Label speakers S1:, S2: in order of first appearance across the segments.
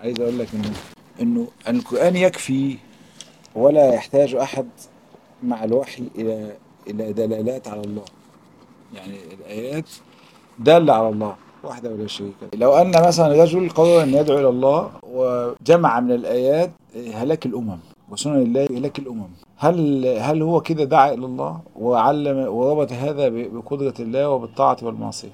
S1: عايز اقول لك انه انه القرآن يكفي ولا يحتاج احد مع الوحي الى الى دلالات على الله يعني الايات دالة على الله وحده ولا شريك له لو ان مثلا رجل قرر ان يدعو الى الله وجمع من الايات هلاك الامم وسنن الله هلاك الامم هل هل هو كده دعا الى الله وعلم وربط هذا بقدرة الله وبالطاعة والمعصية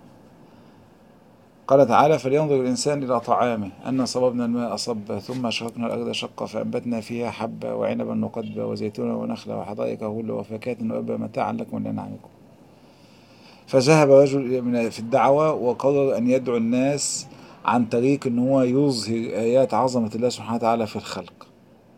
S1: قال تعالى فلينظر الإنسان إلى طعامه أن صببنا الماء صبا ثم شققنا الأرض شقا فأنبتنا فيها حبا وعنبا وقدبا وزيتونا ونخلا وحدائق غلا وفاكهة وأبا متاعا لكم ولأنعامكم فذهب رجل في الدعوة وقرر أن يدعو الناس عن طريق أن هو يظهر آيات عظمة الله سبحانه وتعالى في الخلق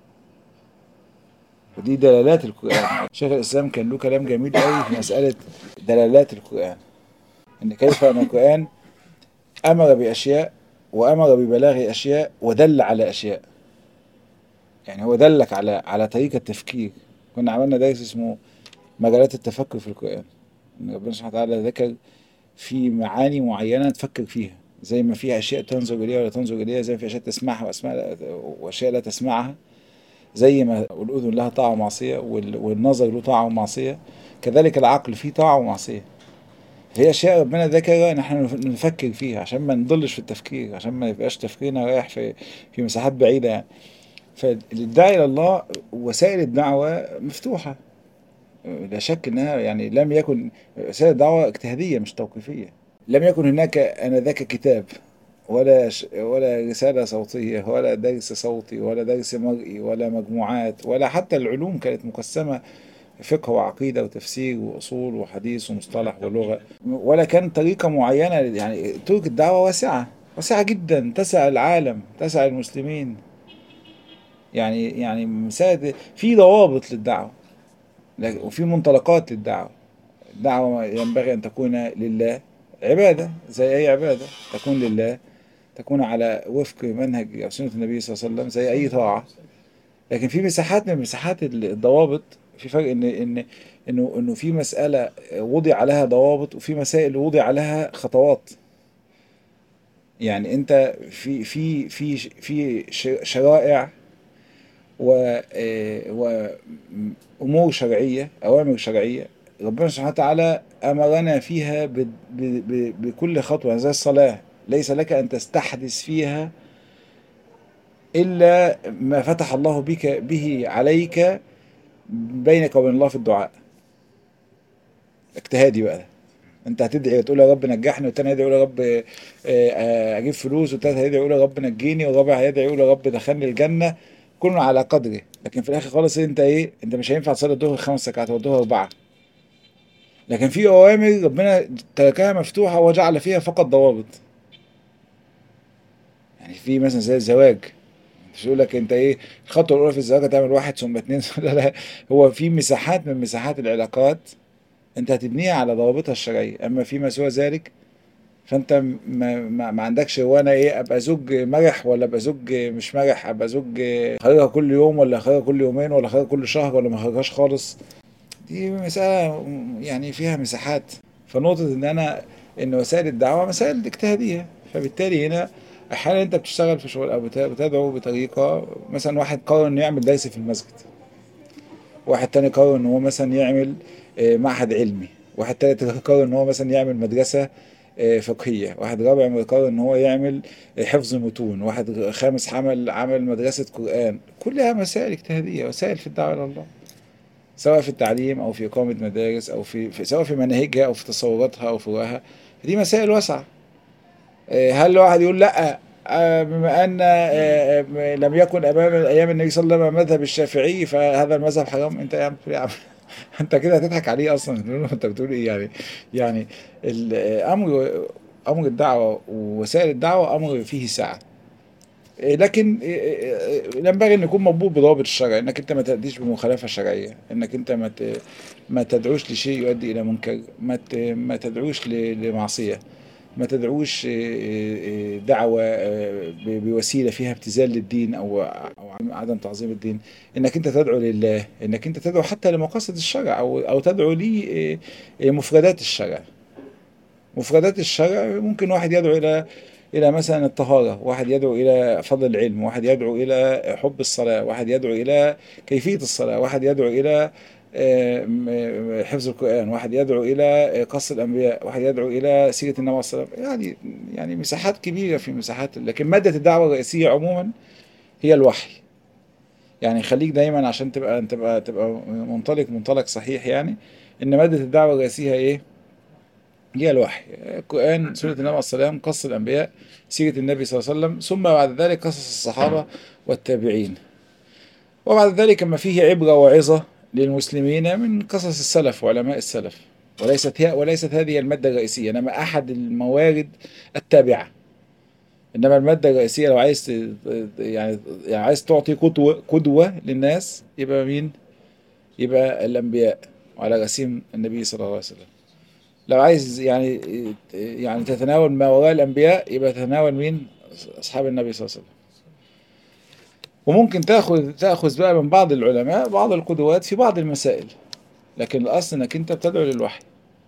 S1: ودي دلالات القرآن شيخ الإسلام كان له كلام جميل قوي في مسألة دلالات القرآن إن كيف أن القرآن أمر بأشياء وأمر ببلاغ أشياء ودل على أشياء يعني هو دلك على على طريقة تفكير كنا عملنا درس اسمه مجالات التفكر في القرآن إن ربنا سبحانه وتعالى ذكر في معاني معينة تفكر فيها زي ما في أشياء تنظر إليها ولا تنظر إليها زي ما في أشياء تسمعها وأسماء وأشياء لا تسمعها زي ما الأذن لها طاعة ومعصية والنظر له طاعة ومعصية كذلك العقل فيه طاعة ومعصية هي أشياء ربنا ذكرها إن إحنا نفكر فيها عشان ما نضلش في التفكير عشان ما يبقاش تفكيرنا رايح في في مساحات بعيدة يعني فالداعي إلى الله وسائل الدعوة مفتوحة لا شك إنها يعني لم يكن وسائل الدعوة اجتهادية مش توقيفية لم يكن هناك آنذاك كتاب ولا ولا رسالة صوتية ولا درس صوتي ولا درس مرئي ولا مجموعات ولا حتى العلوم كانت مقسمة فقه وعقيدة وتفسير وأصول وحديث ومصطلح ولغة ولا كان طريقة معينة يعني طرق الدعوة واسعة واسعة جدا تسع العالم تسع المسلمين يعني يعني مساعد في ضوابط للدعوة وفي منطلقات للدعوة الدعوة ينبغي أن تكون لله عبادة زي أي عبادة تكون لله تكون على وفق منهج أو سنة النبي صلى الله عليه وسلم زي أي طاعة لكن في مساحات من مساحات الضوابط في فرق ان ان انه انه في مساله وضع لها ضوابط وفي مسائل وضع لها خطوات يعني انت في في في في شرائع و وامور شرعيه اوامر شرعيه ربنا سبحانه وتعالى امرنا فيها بكل خطوه زي الصلاه ليس لك ان تستحدث فيها الا ما فتح الله بك به عليك بينك وبين الله في الدعاء اجتهادي بقى انت هتدعي وتقول يا رب نجحني والتاني هيدعي يقول يا رب اجيب فلوس والتالت هيدعي يقول يا رب نجيني والرابع هيدعي يقول يا رب دخلني الجنه كله على قدره لكن في الاخر خالص انت ايه انت مش هينفع تصلي الظهر خمس ركعات والظهر اربعه لكن في اوامر ربنا تركها مفتوحه وجعل فيها فقط ضوابط يعني في مثلا زي الزواج مش يقول لك انت ايه الخطوه الاولى في الزواج تعمل واحد ثم اثنين لا لا هو في مساحات من مساحات العلاقات انت هتبنيها على ضوابطها الشرعيه اما فيما سوى ذلك فانت ما, ما, ما عندكش هو انا ايه ابقى زوج مرح ولا ابقى زوج مش مرح ابقى زوج خارجها كل يوم ولا خارجها كل يومين ولا خارجها كل شهر ولا ما خارجهاش خالص دي مساله يعني فيها مساحات فنقطه ان انا ان وسائل الدعوه مسائل اجتهاديه فبالتالي هنا احيانا انت بتشتغل في شغل او بتدعو بطريقه مثلا واحد قرر انه يعمل درس في المسجد واحد تاني قرر ان هو مثلا يعمل معهد علمي واحد تالت قرر ان هو مثلا يعمل مدرسه فقهيه واحد رابع قرر ان هو يعمل حفظ متون واحد خامس عمل عمل مدرسه قران كلها مسائل اجتهاديه وسائل في الدعوه الى الله سواء في التعليم او في اقامه مدارس او في, في سواء في مناهجها او في تصوراتها او فروعها دي مسائل واسعه هل واحد يقول لا بما ان لم يكن امام ايام النبي صلى الله عليه وسلم مذهب الشافعي فهذا المذهب حرام انت يا عم انت كده هتضحك عليه اصلا انت بتقول ايه يعني يعني الامر امر الدعوه ووسائل الدعوه امر فيه سعه لكن ينبغي ان يكون مربوط بضوابط الشرع انك انت ما تأديش بمخالفه شرعيه انك انت ما ما تدعوش لشيء يؤدي الى منكر ما ما تدعوش لمعصيه ما تدعوش دعوة بوسيلة فيها ابتذال للدين أو أو عدم تعظيم الدين إنك أنت تدعو لله إنك أنت تدعو حتى لمقاصد الشرع أو أو تدعو لمفردات الشرع مفردات الشرع ممكن واحد يدعو إلى إلى مثلا الطهارة واحد يدعو إلى فضل العلم واحد يدعو إلى حب الصلاة واحد يدعو إلى كيفية الصلاة واحد يدعو إلى آه، م- حفظ القرآن واحد يدعو إلى قص الأنبياء واحد يدعو إلى سيرة النبي صلى الله عليه وسلم يعني يعني مساحات كبيرة في مساحات لكن مادة الدعوة الرئيسية عموما هي الوحي يعني خليك دايما عشان تبقى تبقى تبقى منطلق منطلق صحيح يعني ان ماده الدعوه الرئيسيه ايه؟ هي الوحي القران سوره النبي عليه السلام قص الانبياء سيره النبي صلى الله عليه وسلم ثم بعد ذلك قصص الصحابه والتابعين وبعد ذلك ما فيه عبره وعظه للمسلمين من قصص السلف وعلماء السلف وليست هي وليست هذه الماده الرئيسيه انما احد الموارد التابعه انما الماده الرئيسيه لو عايز ت- يعني يعني عايز تعطي قدوه قدوه للناس يبقى مين؟ يبقى الانبياء وعلى رسيم النبي صلى الله عليه وسلم لو عايز يعني يعني تتناول ما وراء الانبياء يبقى تتناول مين؟ اصحاب النبي صلى الله عليه وسلم وممكن تاخذ تاخذ بقى من بعض العلماء بعض القدوات في بعض المسائل لكن الاصل انك انت بتدعو للوحي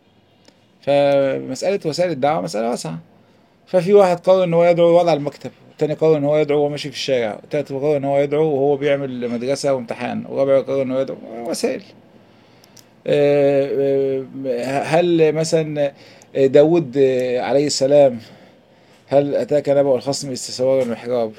S1: فمساله وسائل الدعوه مساله واسعه ففي واحد قرر ان هو يدعو وهو على المكتب التاني قرر ان هو يدعو وهو ماشي في الشارع التالت قرر ان هو يدعو وهو بيعمل مدرسة وامتحان والرابع قرر ان هو يدعو وسائل آه، آه، هل مثلا داود عليه السلام هل أتاك نبأ الخصم استسوار المحراب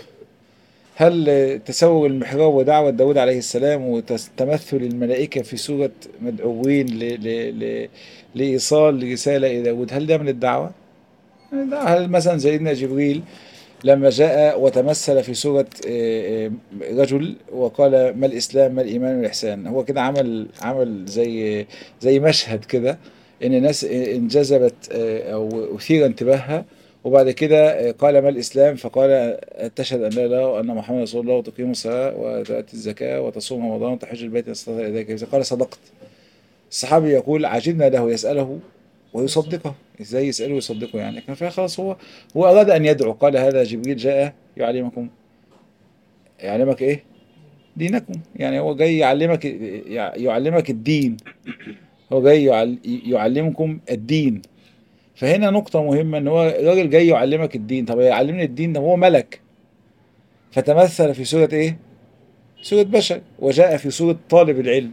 S1: هل تسوق المحراب ودعوة داود عليه السلام وتمثل الملائكة في صورة مدعوين ل- ل- ل- لإيصال رسالة إلى داود هل ده من الدعوة؟ هل مثلا سيدنا جبريل لما جاء وتمثل في صورة آه، آه، رجل وقال ما الإسلام ما الإيمان ما الإحسان هو كده عمل عمل زي زي مشهد كده إن الناس انجذبت آه، أو أثير انتباهها وبعد كده آه، قال ما الإسلام فقال تشهد أن لا إله وأن محمد رسول الله وتقيم الصلاة وتؤتي الزكاة وتصوم رمضان وتحج البيت إن استطعت إلى ذلك قال صدقت الصحابي يقول عجبنا له يسأله ويصدقه ازاي يسأله ويصدقه يعني كان فيها خلاص هو هو أراد أن يدعو قال هذا جبريل جاء يعلمكم يعلمك إيه دينكم يعني هو جاي يعلمك يعلمك الدين هو جاي يعل- يعلمكم الدين فهنا نقطة مهمة ان هو الراجل جاي يعلمك الدين طب يعلمني الدين ده هو ملك فتمثل في سورة ايه؟ سورة بشر وجاء في سورة طالب العلم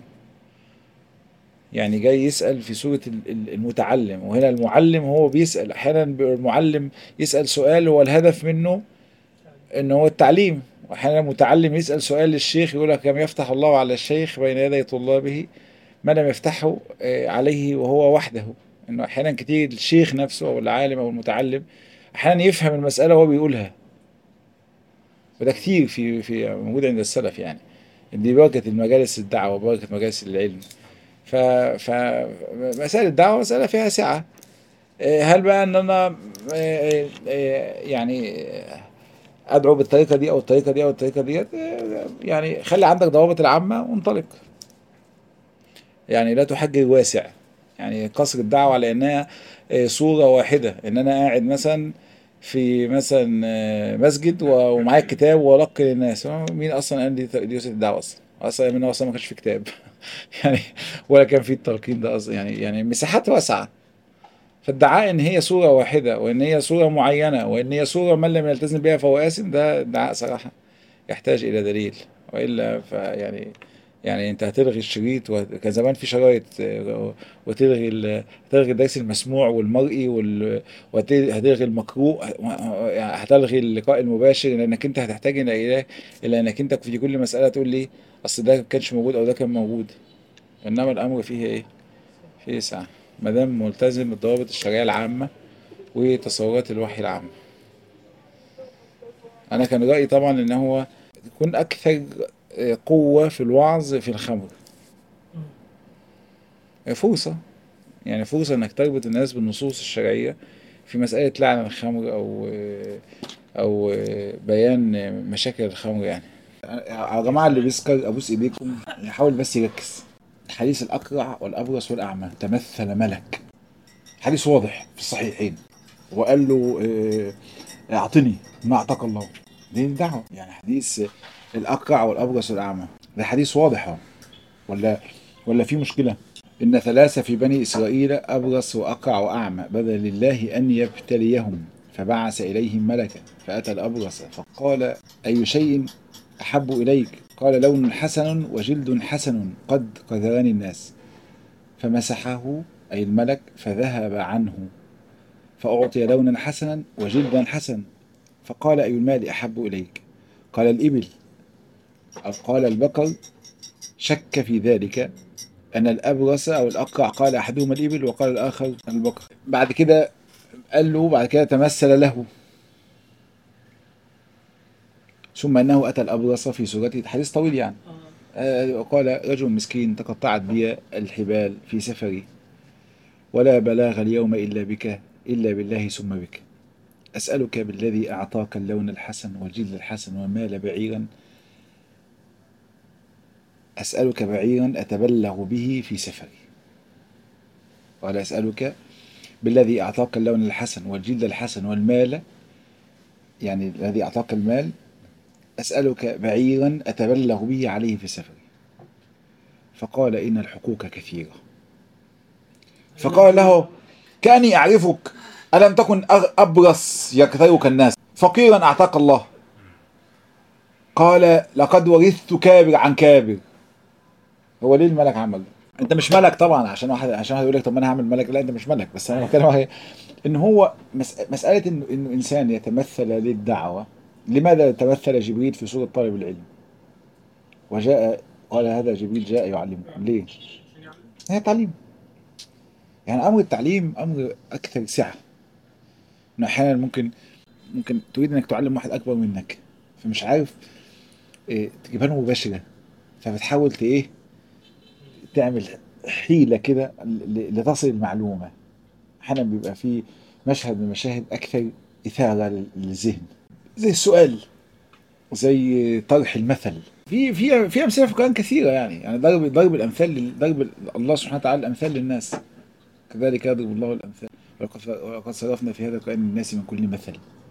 S1: يعني جاي يسأل في سورة ال- ال- المتعلم وهنا المعلم هو بيسأل أحيانا بيبقى المعلم يسأل سؤال هو الهدف منه إن هو التعليم وأحيانا المتعلم يسأل سؤال للشيخ يقول لك كم يفتح الله على الشيخ بين يدي طلابه ما لم يفتحه آه، عليه وهو وحده إنه أحيانا كتير الشيخ نفسه أو العالم أو المتعلم أحيانا يفهم المسألة وهو بيقولها وده كتير في في موجود عند السلف يعني دي بركة المجالس الدعوة وبركة مجالس العلم ف فمسائل الدعوة مسألة فيها سعة إيه، هل بقى ان انا إيه، إيه، يعني ادعو بالطريقة دي او الطريقة دي او الطريقة ديت إيه، يعني خلي عندك ضوابط العامة وانطلق يعني لا تحجر واسع يعني قصر الدعوة على انها إيه، صورة واحدة ان انا قاعد مثلا في مثلا آه، مسجد و- ومعايا كتاب والقي للناس هو مين اصلا قال دي دي وسيله الدعوه اصلا اصلا من اصلا ما كانش في كتاب يعني ولا كان في التلقين ده اصلا يعني يعني مساحات واسعه فادعاء ان هي صوره واحده وان هي صوره معينه وان هي صوره من لم يلتزم بها فهو آثم ده ادعاء صراحه يحتاج الى دليل والا فيعني يعني انت هتلغي الشريط وكان زمان في شرايط آه، وتلغي ال- هتلغي الدرس المسموع والمرئي وال- وهتلغي المقروء يعني هتلغي اللقاء المباشر لانك انت هتحتاج الى الى الى انك انت في كل مساله تقول لي اصل ده ما كانش موجود او ده كان موجود انما الامر فيه ايه؟ فيه سعه ما دام ملتزم بالضوابط الشرعيه العامه وتصورات الوحي العامه انا كان رايي طبعا ان هو يكون اكثر قوه في الوعظ في الخمر فرصه يعني فرصه انك تربط الناس بالنصوص الشرعيه في مساله لعن الخمر او او بيان مشاكل الخمر يعني يا جماعه اللي بيسكر ابوس ايديكم يحاول بس يركز حديث الاقرع والابرص والاعمى تمثل ملك حديث واضح في الصحيحين وقال له آه، اعطني ما اعطاك الله دي دعوه يعني حديث الاقرع والابرص والاعمى ده حديث واضح اهو ولا ولا في مشكله ان ثلاثه في بني اسرائيل ابرص واقرع واعمى بدا لله ان يبتليهم فبعث إليهم ملكا فأتى الأبرص فقال أي شيء أحب إليك قال لون حسن وجلد حسن قد قذرني الناس فمسحه أي الملك فذهب عنه فأعطي لونا حسنا وجلدا حسنا فقال أي المال أحب إليك قال الإبل أو قال البقر شك في ذلك أن الأبرص أو الأقرع قال أحدهما الإبل وقال الآخر البقر بعد كده قال له بعد كده تمثل له ثم أنه أتى الأبرص في سورته حديث طويل يعني آه، وقال رجل مسكين تقطعت بي الحبال في سفري ولا بلاغ اليوم إلا بك إلا بالله ثم بك أسألك بالذي أعطاك اللون الحسن والجلد الحسن ومال بعيرا أسألك بعيرا أتبلغ به في سفري قال أسألك بالذي أعطاك اللون الحسن والجلد الحسن والمال يعني الذي أعطاك المال أسألك بعيرا أتبلغ به عليه في سفري فقال إن الحقوق كثيرة فقال له كأني أعرفك ألم تكن أغ- أبرص يكثرك الناس فقيرا أعطاك الله قال لقد ورثت كابر عن كابر هو ليه الملك عمل انت مش ملك طبعا عشان واحد عشان واحد يقول لك طب ما انا هعمل ملك لا انت مش ملك بس انا بتكلم على ان هو مس... مساله انه انه انسان يتمثل للدعوه لماذا تمثل جبريل في صوره طالب العلم وجاء قال هذا جبريل جاء يعلمكم ليه؟ هي تعليم يعني امر التعليم امر اكثر سعه انه احيانا ممكن ممكن تريد انك تعلم واحد اكبر منك فمش عارف إيه تجيبها له مباشره فبتحاول ت- ايه تعمل حيله كده ل- لتصل المعلومه احيانا بيبقى في مشهد من المشاهد اكثر اثاره لل- للذهن زي السؤال زي طرح المثل في في في امثله في القران كثيره يعني يعني ضرب ضرب الامثال لل- ضرب الله سبحانه وتعالى الامثال للناس كذلك يضرب الله الامثال ولقد ولقد صرفنا في هذا القران للناس من كل مثل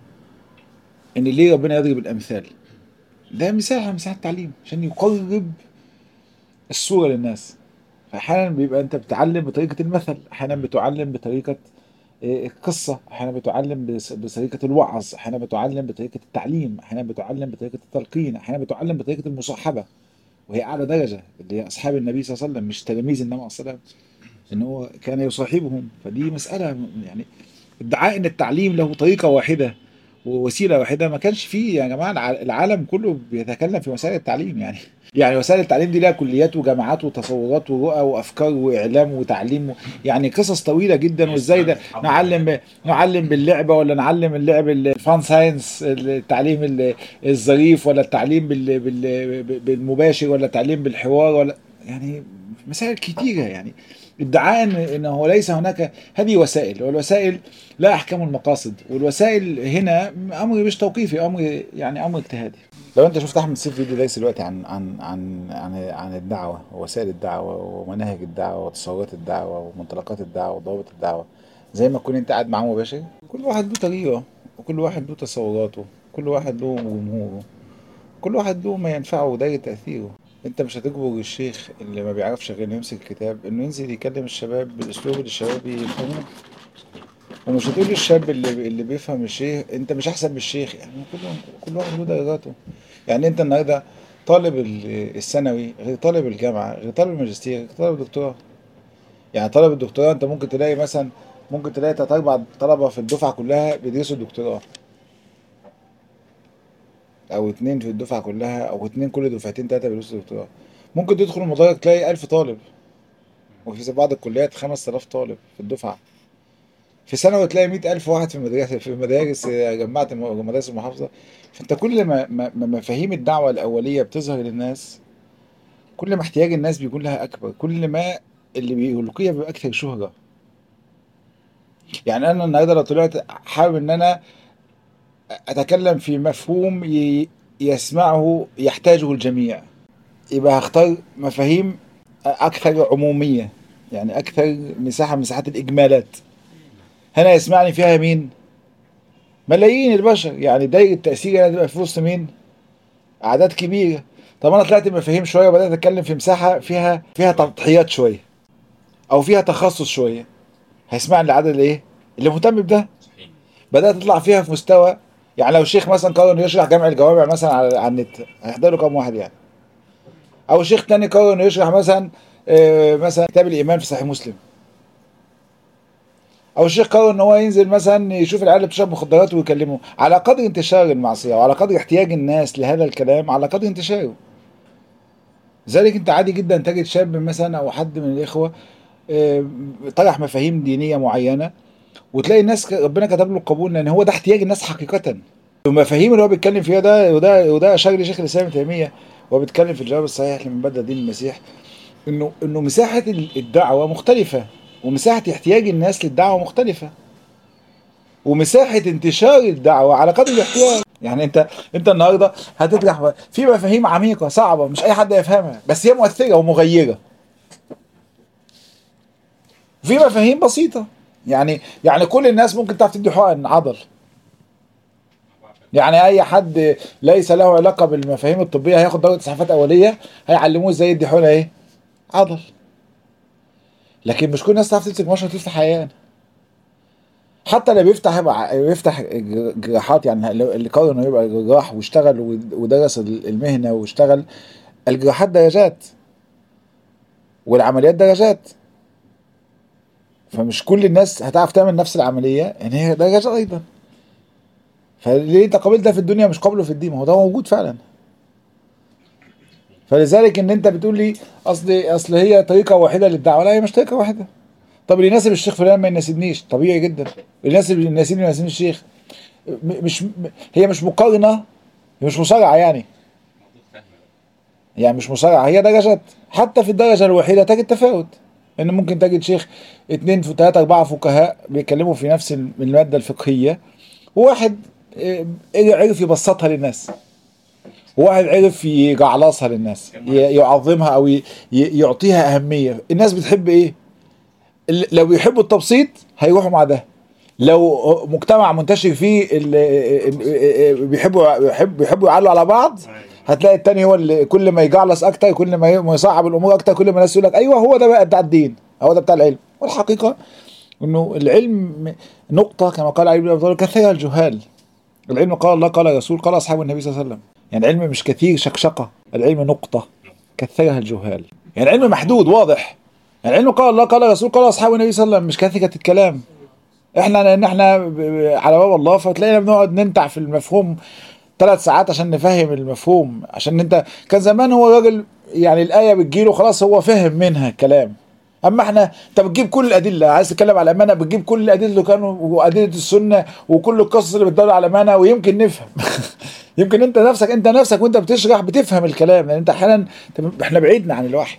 S1: ان ليه ربنا يضرب الامثال ده مساحه مساحه تعليم عشان يقرب الصوره للناس فاحيانا بيبقى انت بتعلم بطريقه المثل احيانا بتعلم بطريقه إيه، القصه احيانا بتعلم بس- بطريقه الوعظ احيانا بتعلم بطريقه التعليم احيانا بتعلم بطريقه التلقين احيانا بتعلم بطريقه المصاحبه وهي اعلى درجه اللي هي اصحاب النبي صلى الله عليه وسلم مش تلاميذ النبي صلى الله عليه وسلم ان هو كان يصاحبهم فدي مساله يعني ادعاء ان التعليم له طريقه واحده ووسيله واحده ما كانش فيه يا جماعه الع- العالم كله بيتكلم في مسائل التعليم يعني يعني وسائل التعليم دي لها كليات وجامعات وتصورات ورؤى وافكار واعلام وتعليم و... يعني قصص طويله جدا وازاي ده نعلم ب... نعلم باللعبه ولا نعلم اللعب الفان ساينس التعليم ال- الظريف ولا التعليم بال... بال... بالمباشر ولا التعليم بالحوار ولا يعني مسائل كتيره يعني ادعاء ان انه ليس هناك هذه وسائل والوسائل لا احكام المقاصد والوسائل هنا امر مش توقيفي امر يعني امر اجتهادي لو انت شفت احمد سيف فيديو دايس دلوقتي عن عن عن عن عن الدعوه ووسائل الدعوه ومناهج الدعوه وتصورات الدعوه ومنطلقات الدعوه وضوابط الدعوه زي ما تكون انت قاعد معاه مباشر كل واحد له طريقه وكل واحد له تصوراته كل واحد له جمهوره كل واحد له ما ينفعه وداير تاثيره انت مش هتجبر الشيخ اللي ما بيعرفش غير انه يمسك الكتاب انه ينزل يكلم الشباب بالاسلوب اللي الشباب يفهموه ومش هتقول للشاب اللي اللي بيفهم الشيخ انت مش احسن من الشيخ يعني كل كل واحد له درجاته يعني انت النهارده طالب ال- الثانوي غير طالب الجامعه غير طالب الماجستير غير طالب الدكتوراه يعني طالب الدكتوراه انت ممكن تلاقي مثلا ممكن تلاقي تلات اربع طلبه في الدفعه كلها بيدرسوا الدكتوراه او اتنين في الدفعه كلها او اتنين كل دفعتين تلاته بيدرسوا دكتوراه ممكن تدخل المدرج تلاقي ألف طالب وفي بعض الكليات 5000 طالب في الدفعه في ثانوي تلاقي 100000 واحد في المدرسة في المدارس جمعت الم- مدارس المحافظة فانت كل ما ما ما مفاهيم الدعوة الأولية بتظهر للناس كل ما احتياج الناس بيكون لها أكبر كل ما اللي بيلقيها بيبقى أكثر شهرة يعني أنا النهاردة لو طلعت حابب إن أنا أتكلم في مفهوم ي- يسمعه يحتاجه الجميع يبقى هختار مفاهيم أكثر عمومية يعني أكثر مساحة من مساحات الإجمالات هنا يسمعني فيها مين؟ ملايين البشر يعني دايرة التأثير هنا تبقى في وسط مين؟ أعداد كبيرة طب أنا طلعت مفاهيم شوية وبدأت أتكلم في مساحة فيها فيها تضحيات شوية أو فيها تخصص شوية هيسمعني العدد الإيه؟ اللي مهتم بده بدات تطلع فيها في مستوى يعني لو شيخ مثلا قرر انه يشرح جمع الجوامع مثلا على, على النت هيحضر له كام واحد يعني او شيخ تاني قرر انه يشرح مثلا آه، مثلا كتاب الايمان في صحيح مسلم او الشيخ قرر ان هو ينزل مثلا يشوف العيال اللي بتشرب مخدرات ويكلمه على قدر انتشار المعصيه وعلى قدر احتياج الناس لهذا الكلام على قدر انتشاره لذلك انت عادي جدا تجد شاب مثلا او حد من الاخوه آه، طرح مفاهيم دينيه معينه وتلاقي الناس ك- ربنا كتب له القبول لان هو ده احتياج الناس حقيقه المفاهيم اللي هو بيتكلم فيها ده وده وده اشار لي شيخ الاسلام ابن تيميه وهو بيتكلم في الجواب الصحيح لمن بدأ دين المسيح انه انه مساحه الدعوه مختلفه ومساحه احتياج الناس للدعوه مختلفه ومساحه انتشار الدعوه على قدر الاحتياج يعني انت انت النهارده هتطرح في مفاهيم عميقه صعبه مش اي حد يفهمها بس هي مؤثره ومغيره في مفاهيم بسيطه يعني يعني كل الناس ممكن تعرف تدي حقن عضل يعني اي حد ليس له علاقه بالمفاهيم الطبيه هياخد دوره اسعافات اوليه هيعلموه ازاي يدي حقنه ايه عضل لكن مش كل الناس تعرف تمسك مشرط تفتح عيان حتى اللي بيفتح بيفتح جراحات يعني اللي قرر انه يبقى جراح واشتغل ودرس المهنه واشتغل الجراحات درجات والعمليات درجات فمش كل الناس هتعرف تعمل نفس العمليه يعني هي درجات ايضا فليه انت قابل ده في الدنيا مش قابله في الدين ما هو ده موجود فعلا فلذلك ان انت بتقول لي اصل اصل هي طريقه واحده للدعوه لا هي مش طريقه واحده طب اللي يناسب الشيخ فلان ما يناسبنيش طبيعي جدا اللي يناسب اللي يناسبني ما يناسبنيش الشيخ م- مش م- هي مش مقارنه هي مش مصارعه يعني يعني مش مصارعه هي درجات حتى في الدرجه الوحيده تجد تفاوت ان ممكن تجد شيخ اتنين في ثلاثة أربعة فقهاء بيتكلموا في نفس المادة الفقهية وواحد اه، عرف يبسطها للناس وواحد عرف يجعلصها للناس ي- يعظمها أو ي- ي- يعطيها أهمية الناس بتحب إيه؟ ال- لو يحبوا التبسيط هيروحوا مع ده لو مجتمع منتشر فيه ال- ال- ال- بيحبوا بيحبوا بيحبوا يعلوا على بعض هتلاقي التاني هو اللي كل ما يجعلص اكتر كل ما ي- ما يصعب الامور اكتر كل ما الناس يقول لك ايوه هو ده بقى بتاع الدين هو ده بتاع العلم والحقيقه انه العلم نقطه كما قال علي بن ابي طالب كثيرها الجهال العلم قال الله قال الرسول قال اصحاب النبي صلى الله عليه وسلم يعني العلم مش كثير شقشقه العلم نقطه كثرها الجهال يعني العلم محدود واضح يعني العلم قال الله قال الرسول قال اصحاب النبي صلى الله عليه وسلم مش كثره الكلام احنا لان احنا ب- ب- على باب الله فتلاقينا بنقعد ننتع في المفهوم ثلاث ساعات عشان نفهم المفهوم عشان انت كان زمان هو راجل يعني الايه بتجيله خلاص هو فهم منها كلام اما احنا انت بتجيب كل الادله عايز تتكلم على امانه بتجيب كل الادله اللي كانوا وادله السنه وكل القصص اللي بتدل على امانه ويمكن نفهم يمكن انت نفسك انت نفسك وانت بتشرح بتفهم الكلام لان انت احيانا انت- احنا بعيدنا عن الوحي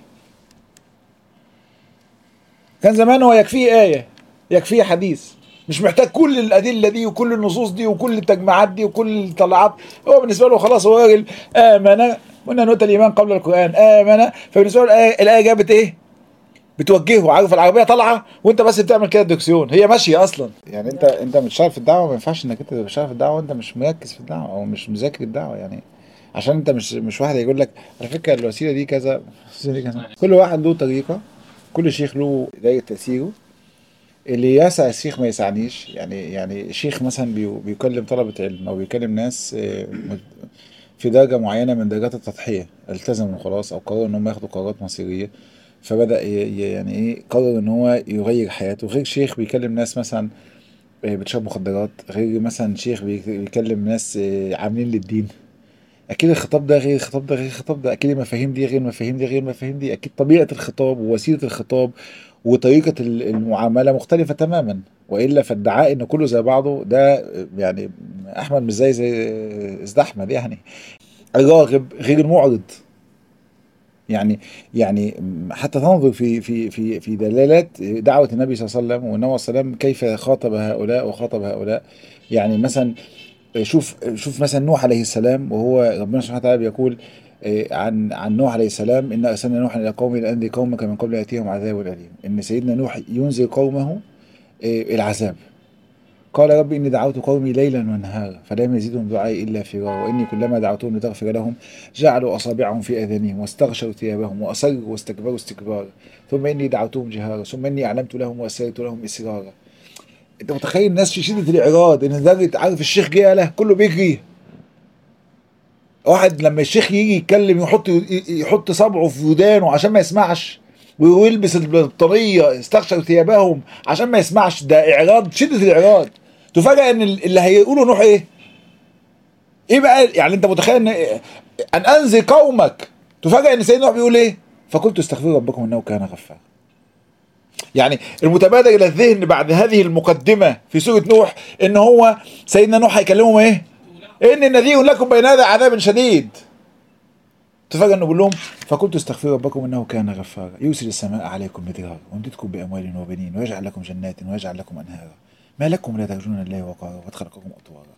S1: كان زمان هو يكفيه آية يكفيه حديث مش محتاج كل الأدلة دي وكل النصوص دي وكل التجمعات دي وكل الطلعات هو بالنسبة له خلاص هو راجل آمن قلنا نؤتى الإيمان قبل القرآن آمن فبالنسبة له الآية, الآية جابت إيه؟ بتوجهه عارف العربية طالعة وأنت بس بتعمل كده دكسيون هي ماشية أصلا يعني أنت أنت متشارك في الدعوة ما ينفعش إنك أنت تبقى شغال في الدعوة وأنت مش مركز في الدعوة أو مش مذاكر الدعوة يعني عشان أنت مش مش واحد يقول لك على فكرة الوسيلة دي كذا الوسيلة دي كذا كل واحد له طريقة كل شيخ له دايرة تأثيره اللي يسع الشيخ ما يسعنيش يعني يعني شيخ مثلا بي- بيكلم طلبة علم أو بيكلم ناس آه، مت- في درجة معينة من درجات التضحية التزموا خلاص أو قرروا إن هم ياخدوا قرارات مصيرية فبدأ ي- ي- يعني إيه قرر إن هو يغير حياته غير شيخ بيكلم ناس مثلا آه، بتشرب مخدرات غير مثلا شيخ بي- بيكلم ناس آه، عاملين للدين اكيد الخطاب ده غير الخطاب ده غير الخطاب ده اكيد المفاهيم دي غير المفاهيم دي غير المفاهيم دي اكيد طبيعه الخطاب ووسيله الخطاب وطريقه ال- المعامله مختلفه تماما والا فادعاء ان كله زي بعضه ده يعني احمد مش زي زي ازد احمد يعني الراغب غير المعرض يعني يعني حتى تنظر في في في في دلالات دعوه النبي صلى الله عليه وسلم والنبي صلى الله عليه وسلم كيف خاطب هؤلاء وخاطب هؤلاء يعني مثلا شوف شوف مثلا نوح عليه السلام وهو ربنا سبحانه وتعالى بيقول آه، عن عن نوح عليه السلام ان ارسلنا نوحا الى قومه لانذر قومك من قبل ياتيهم عذاب اليم ان سيدنا نوح ينذر قومه آه، العذاب قال رب اني دعوت قومي ليلا ونهارا فلم يزدهم دعائي الا فرارا واني كلما دعوتهم لتغفر لهم جعلوا اصابعهم في اذانهم واستغشوا ثيابهم واصروا واستكبروا استكبارا ثم اني دعوتهم جهارا ثم اني اعلمت لهم واسررت لهم اسرارا انت متخيل الناس في شده الاعراض ان لدرجه عارف الشيخ جه له كله بيجري واحد لما الشيخ يجي يتكلم يحط يحط صبعه في ودانه عشان ما يسمعش ويلبس البطاريه يستغشر ثيابهم عشان ما يسمعش ده اعراض شده الاعراض تفاجئ ان اللي هيقولوا نوح ايه؟ ايه بقى يعني انت متخيل ان ان انزل قومك تفاجئ ان سيدنا نوح بيقول ايه؟ فقلت استغفروا ربكم انه كان غفارا. يعني المتبادر الى الذهن بعد هذه المقدمه في سوره نوح ان هو سيدنا نوح هيكلمهم ايه؟ اني نذير لكم بين هذا عذاب شديد. تفاجئ انه بيقول لهم فقلت استغفروا ربكم انه كان غفارا يرسل السماء عليكم مدرارا ويمددكم باموال وبنين ويجعل لكم جنات ويجعل لكم انهارا ما لكم لا ترجون الله وقارا وقد خلقكم اطوارا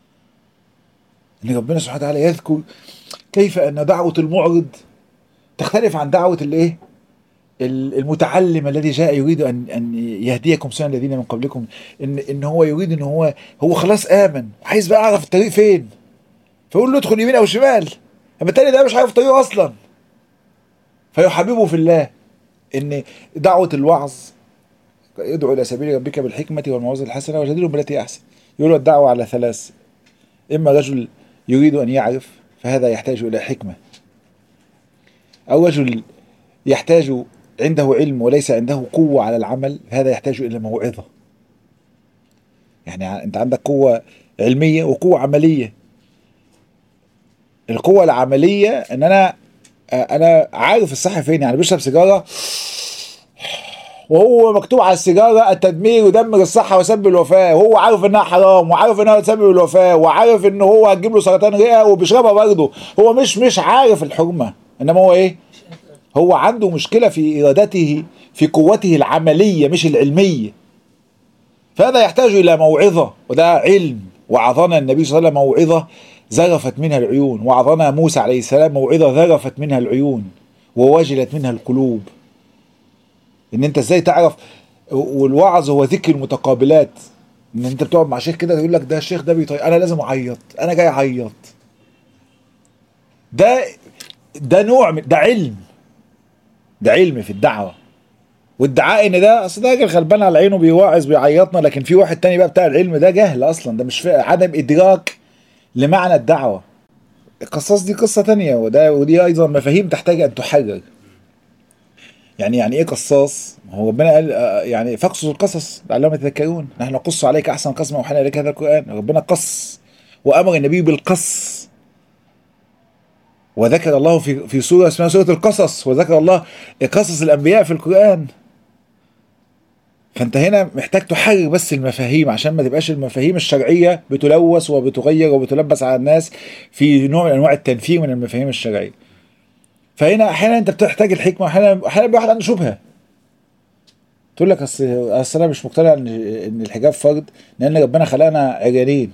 S1: ان ربنا سبحانه وتعالى يذكر كيف ان دعوه المعرض تختلف عن دعوه الايه المتعلم الذي جاء يريد ان ان يهديكم سنن الذين من قبلكم ان ان هو يريد ان هو هو خلاص امن عايز بقى اعرف الطريق فين فيقول له ادخل يمين او شمال اما التاني ده مش عارف طريقه اصلا فيحببه في الله ان دعوه الوعظ ادعو الى سبيل ربك بالحكمه والموعظه الحسنه وجادلهم بالتي احسن يقول الدعوه على ثلاث اما رجل يريد ان يعرف فهذا يحتاج الى حكمه او رجل يحتاج عنده علم وليس عنده قوه على العمل هذا يحتاج الى موعظه يعني انت عندك قوه علميه وقوه عمليه القوه العمليه ان انا انا عارف الصح فين يعني بيشرب سيجاره وهو مكتوب على السيجاره التدمير يدمر الصحه ويسبب الوفاه وهو عارف انها حرام وعارف انها تسبب الوفاه وعارف ان هو هتجيب له سرطان رئه وبيشربها برضه هو مش مش عارف الحرمه انما هو ايه؟ هو عنده مشكله في ارادته في قوته العمليه مش العلميه فهذا يحتاج الى موعظه وده علم وعظنا النبي صلى الله عليه وسلم موعظه زرفت منها العيون وعظنا موسى عليه السلام موعظه ذرفت منها العيون ووجلت منها القلوب ان انت ازاي تعرف والوعظ هو ذكر المتقابلات ان انت بتقعد مع شيخ كده يقول لك ده الشيخ ده بيطيق انا لازم اعيط انا جاي اعيط ده ده نوع من ده علم ده علم في الدعوه والدعاء ان ده اصل ده راجل غلبان على عينه بيواعظ بيعيطنا لكن في واحد تاني بقى بتاع العلم ده جهل اصلا ده مش عدم ادراك لمعنى الدعوه القصص دي قصه تانية وده ودي ايضا مفاهيم تحتاج ان تحرر يعني يعني ايه قصاص؟ هو ربنا قال يعني فاقصص القصص لعلهم يتذكرون نحن نقص عليك احسن قصص اوحينا اليك هذا القران ربنا قص وامر النبي بالقص وذكر الله في في سوره اسمها سوره القصص وذكر الله قصص الانبياء في القران فانت هنا محتاج تحرر بس المفاهيم عشان ما تبقاش المفاهيم الشرعيه بتلوث وبتغير وبتلبس على الناس في نوع من انواع التنفير من المفاهيم الشرعيه فهنا احيانا انت بتحتاج الحكمه واحيانا احيانا واحد عنده شبهه تقول لك اصل اصل انا مش مقتنع ان ان الحجاب فرض لان ربنا خلقنا عريانين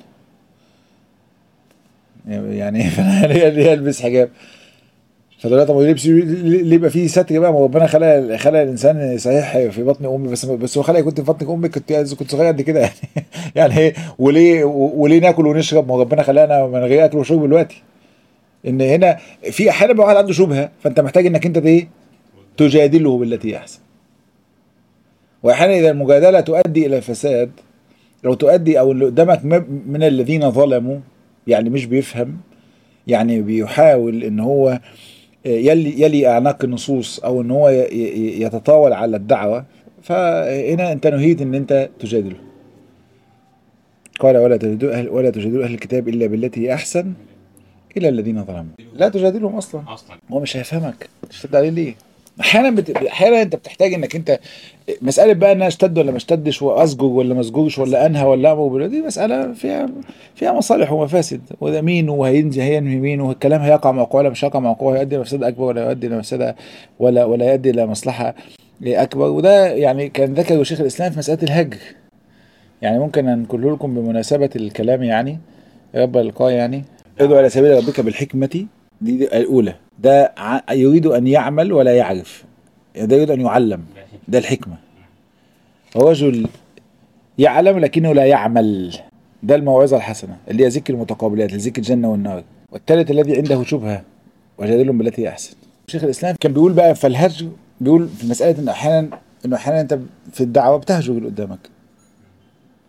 S1: يعني فانا ليه البس حجاب فدلوقتي طب لبس ليه يبقى فيه ستر بقى ما ربنا خلق خلق الانسان صحيح في بطن امي بس بس هو خلق كنت في بطن امي كنت كنت صغير قد كده يعني يعني ايه وليه وليه ناكل ونشرب ما ربنا خلقنا من غير اكل وشرب دلوقتي ان هنا في احيانا واحد عنده شبهه فانت محتاج انك انت ايه تجادله بالتي احسن واحيانا اذا المجادله تؤدي الى الفساد لو تؤدي او اللي قدامك من الذين ظلموا يعني مش بيفهم يعني بيحاول ان هو يلي يلي اعناق النصوص او ان هو يتطاول على الدعوه فهنا انت نهيت ان انت تجادله قال ولا تجادلوا اهل ولا تجادلوا اهل الكتاب الا بالتي هي احسن الى الذين ظلموا لا تجادلهم اصلا
S2: اصلا
S1: هو مش هيفهمك تشتد عليه ليه احيانا بت... احيانا انت بتحتاج انك انت مساله بقى انها اشتد ولا ما اشتدش واسجر ولا ما اسجرش ولا انهى ولا امر دي مساله فيها فيها مصالح ومفاسد وده مين وهينزل هينهي مين والكلام هيقع موقعه ولا مش هيقع موقعه هيؤدي الى مفسده اكبر ولا يؤدي الى مفسده ولا ولا يؤدي الى مصلحه اكبر وده يعني كان ذكره شيخ الاسلام في مساله الهجر يعني ممكن انقله لكم بمناسبه الكلام يعني رب اللقاء يعني ادعو الى سبيل ربك بالحكمه دي, دي الاولى ده ع- يريد ان يعمل ولا يعرف ده يريد ان يعلم ده الحكمه رجل يعلم لكنه لا يعمل ده الموعظه الحسنه اللي هي ذكر المتقابلات ذكر الجنه والنار والثالث الذي عنده شبهه وجادلهم بالتي هي احسن شيخ الاسلام كان بيقول بقى فالهجر بيقول في مساله ان احيانا انه احيانا انت في الدعوه بتهجر اللي قدامك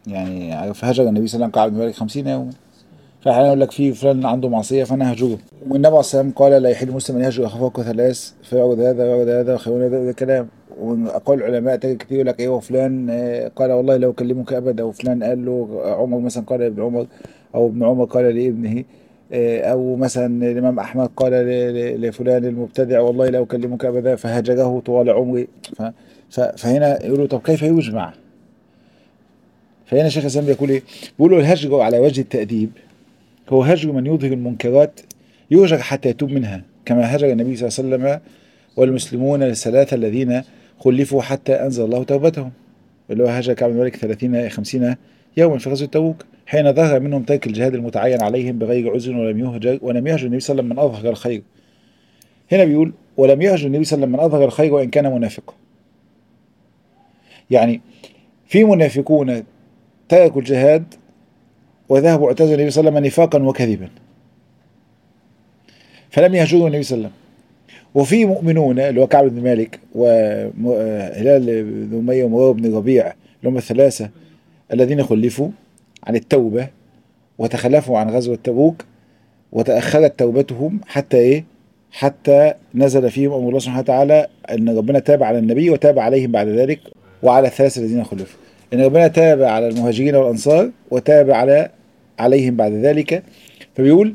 S1: يعني عارف هجر النبي صلى الله عليه وسلم كعب بن مالك 50 يوما فاحيانا يقول لك في فلان عنده معصيه فانا هجره والنبي عليه الصلاه والسلام قال لا يحل مسلم ان يهجر اخاه فوق ثلاث فيعرض هذا ويعرض هذا وخيرون هذا ده كلام واقوال العلماء تجد كتير يقول لك ايه وفلان آه، قال والله لو اكلمك ابدا وفلان قال له عمر مثلا قال لابن عمر او ابن عمر قال لابنه آه، او مثلا الامام احمد قال ل- ل- لفلان المبتدع والله لا اكلمك ابدا فهجره طوال عمري ف- ف- فهنا يقولوا طب كيف يجمع؟ فهنا شيخ الاسلام بيقول ايه؟ بيقولوا الهجر على وجه التأديب هو هجر من يظهر المنكرات يهجر حتى يتوب منها كما هجر النبي صلى الله عليه وسلم والمسلمون الثلاثة الذين خلفوا حتى أنزل الله توبتهم اللي هو هجر كعب بن مالك 30 50 يوما في غزوة تبوك حين ظهر منهم ترك الجهاد المتعين عليهم بغير عذر ولم يهجر ولم يهجر النبي صلى الله عليه وسلم من أظهر الخير هنا بيقول ولم يهجر النبي صلى الله عليه وسلم من أظهر الخير وإن كان منافقا يعني في منافقون تركوا الجهاد وذهبوا اعتزلوا النبي صلى الله عليه وسلم نفاقا وكذبا فلم يهجروا النبي صلى الله عليه وسلم وفي مؤمنون اللي هو كعب بن مالك وهلال بن أمية ومروه بن ربيع اللي هم الثلاثة الذين خلفوا عن التوبة وتخلفوا عن غزوة تبوك وتأخرت توبتهم حتى إيه؟ حتى نزل فيهم أمر الله سبحانه وتعالى أن ربنا تاب على النبي وتاب عليهم بعد ذلك وعلى الثلاثة الذين خلفوا ان ربنا تاب على المهاجرين والانصار وتاب على عليهم بعد ذلك فبيقول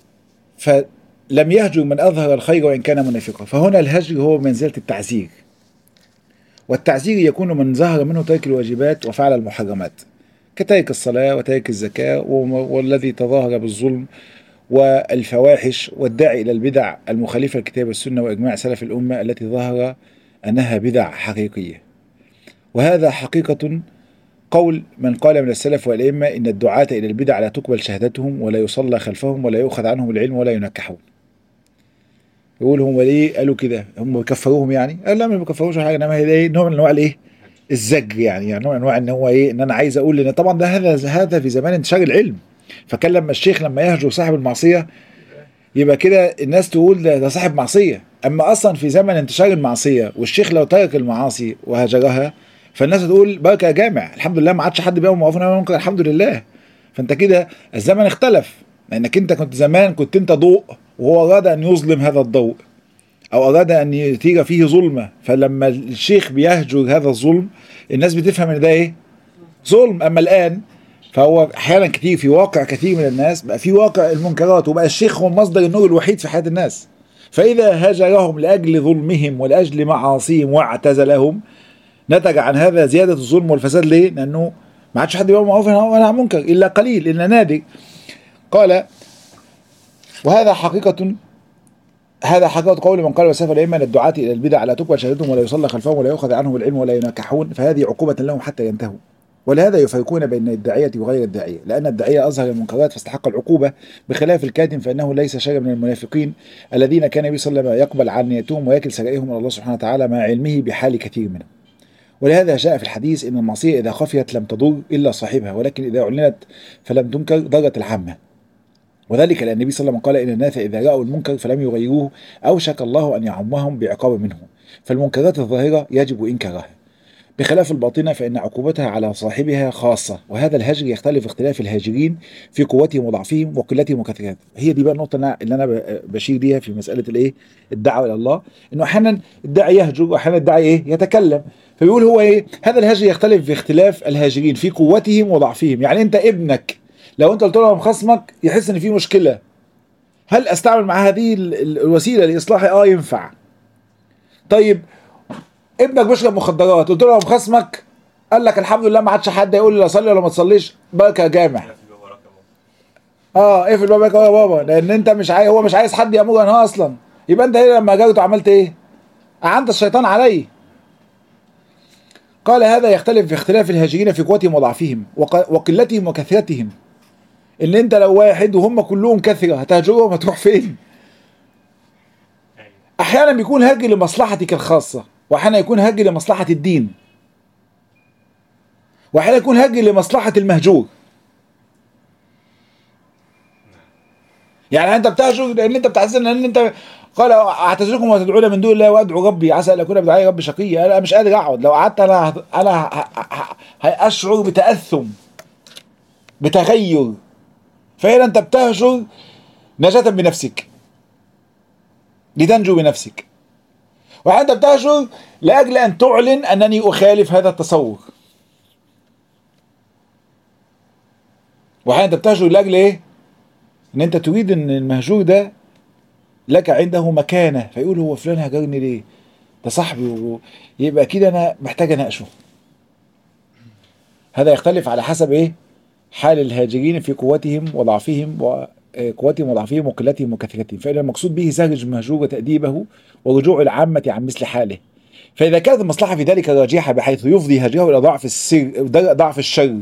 S1: فلم يهجر من اظهر الخير وان كان منافقا فهنا الهجر هو منزله التعزير والتعزير يكون من ظهر منه ترك الواجبات وفعل المحرمات كترك الصلاه وترك الزكاه وم- والذي تظاهر بالظلم والفواحش والداعي الى البدع المخالفه للكتاب والسنه واجماع سلف الامه التي ظهر انها بدع حقيقيه وهذا حقيقه قول من قال من السلف والأئمة إن الدعاة إلى البدع لا تقبل شهادتهم ولا يصلى خلفهم ولا يؤخذ عنهم العلم ولا ينكحون يقول هم ليه قالوا كده هم بيكفروهم يعني قال لا ما بيكفروش ولا حاجه انما هي ايه نوع من انواع الايه الزج يعني يعني نوع من انواع ان هو ايه ان انا عايز اقول ان طبعا ده هذا هذا في زمان انتشار العلم فكان لما الشيخ لما يهجر صاحب المعصيه يبقى كده الناس تقول ده, ده صاحب معصيه اما اصلا في زمن انتشار المعصيه والشيخ لو ترك المعاصي وهجرها فالناس تقول بركه يا جامع الحمد لله ما عادش حد بيقوم موقفنا امام المنكر الحمد لله فانت كده الزمن اختلف لانك انت كنت زمان كنت انت ضوء وهو اراد ان يظلم هذا الضوء او اراد ان يتيج فيه ظلمه فلما الشيخ بيهجر هذا الظلم الناس بتفهم ان ده ايه ظلم اما الان فهو احيانا كتير في واقع كثير من الناس بقى في واقع المنكرات وبقى الشيخ هو مصدر النور الوحيد في حياه الناس فاذا هجرهم لاجل ظلمهم ولاجل معاصيهم واعتزلهم نتج عن هذا زياده الظلم والفساد ليه؟ لانه ما عادش حد بيقوم معروف ولا عن منكر الا قليل الا نادر قال وهذا حقيقه هذا حقيقة قول من قال وسافر الأئمة أن الدعاة إلى البدع لا تقبل شهادتهم ولا يصلى خلفهم ولا يؤخذ عنهم العلم ولا ينكحون فهذه عقوبة لهم حتى ينتهوا ولهذا يفرقون بين الداعية وغير الداعية لأن الداعية أظهر المنكرات فاستحق العقوبة بخلاف الكاتم فإنه ليس شر من المنافقين الذين كان النبي صلى الله عليه وسلم يقبل عن نيتهم ويكل سرائرهم إلى الله سبحانه وتعالى مع علمه بحال كثير منهم ولهذا جاء في الحديث ان المعصيه اذا خفيت لم تضر الا صاحبها ولكن اذا اعلنت فلم تنكر ضرت العامه وذلك لان النبي صلى الله عليه وسلم قال ان الناس اذا راوا المنكر فلم يغيروه اوشك الله ان يعمهم بعقاب منه فالمنكرات الظاهره يجب انكارها بخلاف الباطنة فإن عقوبتها على صاحبها خاصة وهذا الهجر يختلف اختلاف الهاجرين في قوتهم وضعفهم وقلتهم وكثرتهم هي دي بقى النقطة اللي أنا- اللي أنا ب- بشير ليها في مسألة الإيه الدعوة إلى الله إنه أحيانا الداعي يهجر وأحيانا الداعي إيه يتكلم فبيقول هو إيه هذا الهجر يختلف في اختلاف الهاجرين في قوتهم وضعفهم يعني أنت ابنك لو أنت قلت له خصمك يحس إن في مشكلة هل استعمل مع هذه ال- ال- الوسيله لاصلاحي اه ينفع طيب ابنك بيشرب مخدرات قلت له يا خصمك قال لك الحمد لله ما عادش حد يقول لي اصلي ولا ما تصليش بركه يا جامع اه اقفل بابك أهو يا بابا لان انت مش عايز هو مش عايز حد يامره انا اصلا يبقى انت ايه لما جرت عملت ايه اعنت الشيطان علي قال هذا يختلف في اختلاف الهاجرين في قوتهم وضعفهم وق- وقلتهم وكثرتهم ان انت لو واحد وهم كلهم كثره هتهجرهم هتروح فين احيانا بيكون هاجر لمصلحتك الخاصه واحيانا يكون هاجر لمصلحه الدين واحيانا يكون هاجر لمصلحه المهجور يعني انت بتهجر لان انت بتحزن لان انت قال اعتذركم وتدعون من دون الله وادعو ربي عسى ان اكون بدعاء ربي شقيا انا مش قادر اقعد لو قعدت انا هت- انا ه- ه- ه- هاشعر بتاثم بتغير فهنا انت بتهجر نجاة بنفسك لتنجو بنفسك وأنت بتهجر لأجل أن تعلن أنني أخالف هذا التصور وأحيانا أنت بتهجر لأجل إيه؟ إن أنت تريد أن المهجور ده لك عنده مكانة فيقول هو فلان هجرني ليه؟ ده صاحبي يبقى كده أنا محتاج أناقشه هذا يختلف على حسب إيه؟ حال الهاجرين في قوتهم وضعفهم وقوتهم وضعفهم وقلتهم وكثرتهم فإن المقصود به زهج المهجور وتأديبه ورجوع العامة عن مثل حاله فإذا كانت المصلحة في ذلك راجحة بحيث يفضي هجره إلى ضعف السر ضعف الشر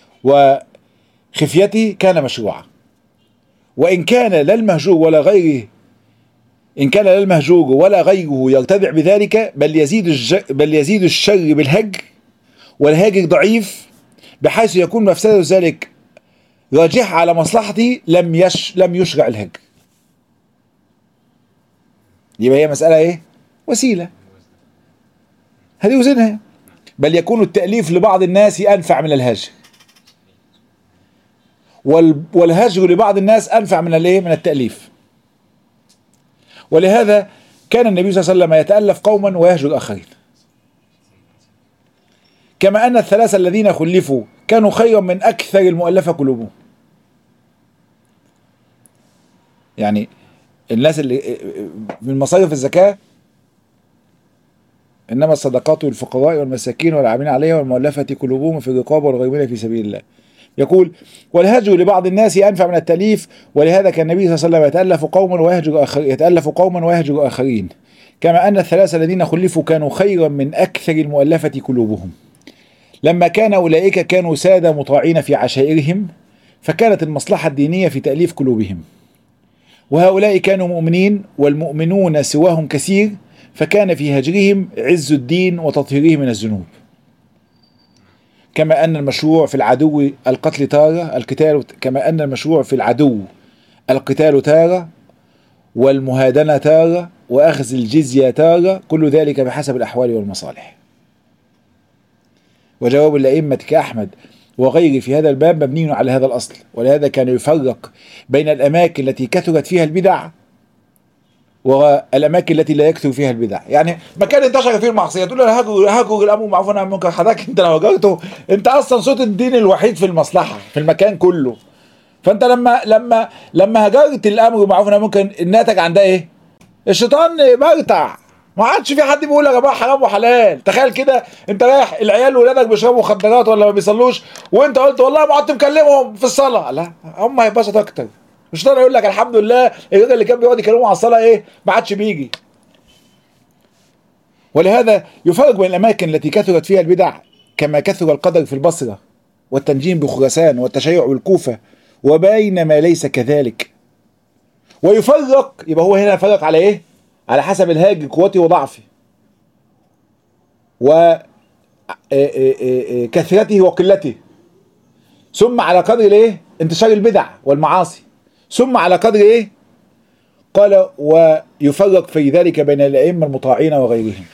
S1: وخفيته كان مشروعا وإن كان لا المهجور ولا غيره إن كان لا المهجور ولا غيره يرتدع بذلك بل يزيد الج... بل يزيد الشر بالهجر والهاجر ضعيف بحيث يكون مفسدة ذلك راجحة على مصلحتي لم يش لم يشرع الهجر يبقى هي مسألة إيه؟ وسيلة هذه وزنها بل يكون التأليف لبعض الناس أنفع من الهجر والهجر لبعض الناس أنفع من الإيه؟ من التأليف ولهذا كان النبي صلى الله عليه وسلم يتألف قوما ويهجر آخرين كما أن الثلاثة الذين خلفوا كانوا خيرا من أكثر المؤلفة قلوبهم يعني الناس اللي من مصارف الزكاة إنما الصدقات للفقراء والمساكين والعاملين عليها والمؤلفة قلوبهم في الرقاب والغيبين في سبيل الله يقول والهجر لبعض الناس أنفع من التأليف ولهذا كان النبي صلى الله عليه وسلم يتألف قوما ويهجر آخر يتألف قوما ويهجر آخرين كما أن الثلاثة الذين خلفوا كانوا خيرا من أكثر المؤلفة قلوبهم لما كان أولئك كانوا سادة مطاعين في عشائرهم فكانت المصلحة الدينية في تأليف قلوبهم وهؤلاء كانوا مؤمنين والمؤمنون سواهم كثير فكان في هجرهم عز الدين وتطهيره من الذنوب كما أن المشروع في العدو القتل تارة القتال كما أن المشروع في العدو القتال تارة والمهادنة تارة وأخذ الجزية تارة كل ذلك بحسب الأحوال والمصالح وجواب الأئمة كأحمد وغيره في هذا الباب مبني على هذا الأصل ولهذا كان يفرق بين الأماكن التي كثرت فيها البدع والاماكن التي لا يكثر فيها البدع يعني مكان انتشر فيه المعصيه تقول له هاجر هاجر الامر بالمعروف والنهي عن المنكر حضرتك انت لو هاجرته انت اصلا صوت الدين الوحيد في المصلحه في المكان كله فانت لما لما لما هاجرت الامر بالمعروف والنهي عن المنكر الناتج عن ده ايه؟ الشيطان مرتع ما عادش في حد بيقول يا جماعه حرام وحلال تخيل كده انت رايح العيال ولادك بيشربوا مخدرات ولا ما بيصلوش وانت قلت والله ما قعدت مكلمهم في الصلاه لا هم هيتبسطوا اكتر مش هتقدر يقول لك الحمد لله الراجل اللي كان بيقعد يكلمه على الصلاه ايه ما عادش بيجي ولهذا يفرق بين الاماكن التي كثرت فيها البدع كما كثر القدر في البصره والتنجيم بخراسان والتشيع بالكوفه وبين ما ليس كذلك ويفرق يبقى هو هنا فرق على ايه على حسب الهاج قوتي وضعفي و كثرته وقلته ثم على قدر الايه انتشار البدع والمعاصي ثم على قدر ايه قال ويفرق في ذلك بين الائمه المطاعين وغيرهم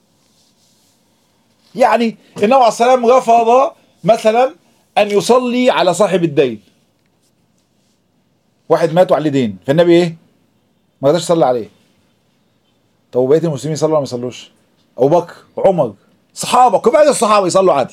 S1: يعني النبي عليه السلام رفض مثلا ان يصلي على صاحب الدين واحد مات وعليه دين فالنبي ايه ما رضاش يصلي عليه طب وبقيه المسلمين يصلوا ولا ما يصلوش ابو بكر عمر صحابه كبار الصحابه يصلوا عادي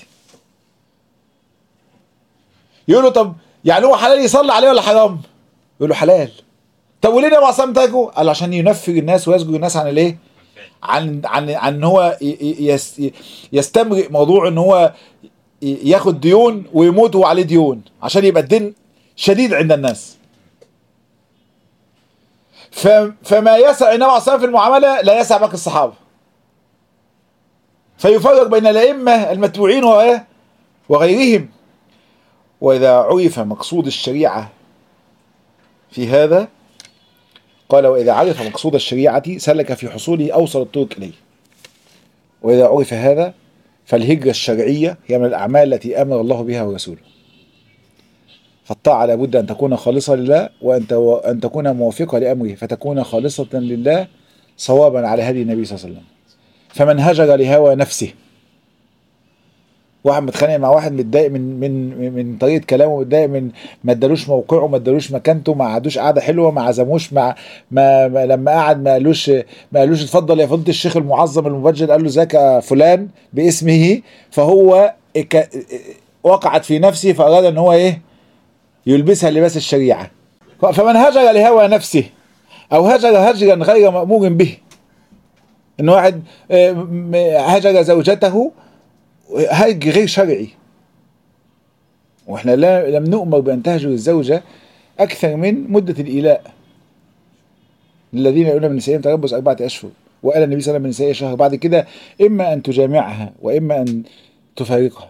S1: يقول له طب يعني هو حلال يصلي عليه ولا حرام يقول له حلال طب وليه النبي عليه تاجه قال عشان ينفر الناس ويزجر الناس عن الايه عن عن عن ان هو يس يستمرئ موضوع ان هو ياخد ديون ويموت وهو عليه ديون عشان يبقى الدين شديد عند الناس فما يسع النبي عليه الصلاه في المعامله لا يسع باقي الصحابه فيفرق بين الائمه المتبوعين وغيرهم واذا عرف مقصود الشريعه في هذا قال واذا عرف مقصود الشريعه سلك في حصوله اوصل الطرق اليه واذا عرف هذا فالهجره الشرعيه هي من الاعمال التي امر الله بها ورسوله فالطاعة لابد أن تكون خالصة لله وأن أن تكون موافقة لأمره فتكون خالصة لله صوابا على هدي النبي صلى الله عليه وسلم فمن هجر لهوى نفسه واحد متخانق مع واحد متضايق من من من طريقه كلامه متضايق من ما ادالوش موقعه ما ادالوش مكانته ما قعدوش قعده حلوه ما عزموش مع ما, ما لما قعد ما قالوش ما قالوش اتفضل يا فضيله الشيخ المعظم المبجل قال له ذاك يا فلان باسمه فهو اك- وقعت في نفسه فاراد ان هو ايه يلبسها لباس الشريعه فمن هجر لهوى نفسه او هجر هجرا غير مامور به ان واحد آه، م- هجر زوجته هجر غير شرعي واحنا لا لم نؤمر بان تهجر الزوجه اكثر من مده الايلاء الذين يقولون من نسائهم تربص اربعه اشهر وقال النبي صلى الله عليه وسلم من نسائه شهر بعد كده اما ان تجامعها واما ان تفارقها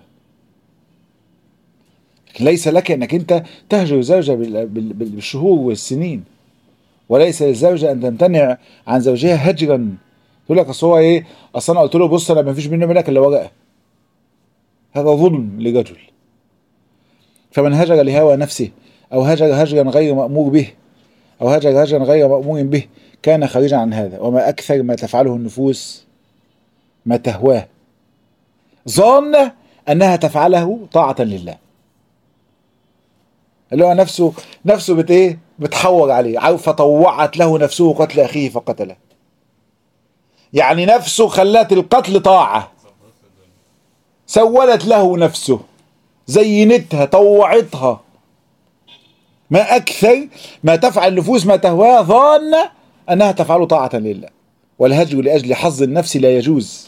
S1: لكن ليس لك انك انت تهجر زوجة بال- بال- بال- بالشهور والسنين وليس للزوجة ان تمتنع عن زوجها هجرا تقول لك اصل هو ايه اصل انا قلت له بص انا ما فيش مني منك الا ورقه هذا ظلم لرجل فمن هجر لهوى نفسه او هجر هجرا غير مامور به او هجر هجرا غير مامور به كان خارجا عن هذا وما اكثر ما تفعله النفوس ما تهواه ظن انها تفعله طاعه لله اللي هو نفسه نفسه بت ايه بتحور عليه عارف فطوعت له نفسه قتل اخيه فقتله يعني نفسه خلت القتل طاعه سولت له نفسه زينتها طوعتها ما اكثر ما تفعل النفوس ما تهواه ظان انها تفعل طاعه لله والهجر لاجل حظ النفس لا يجوز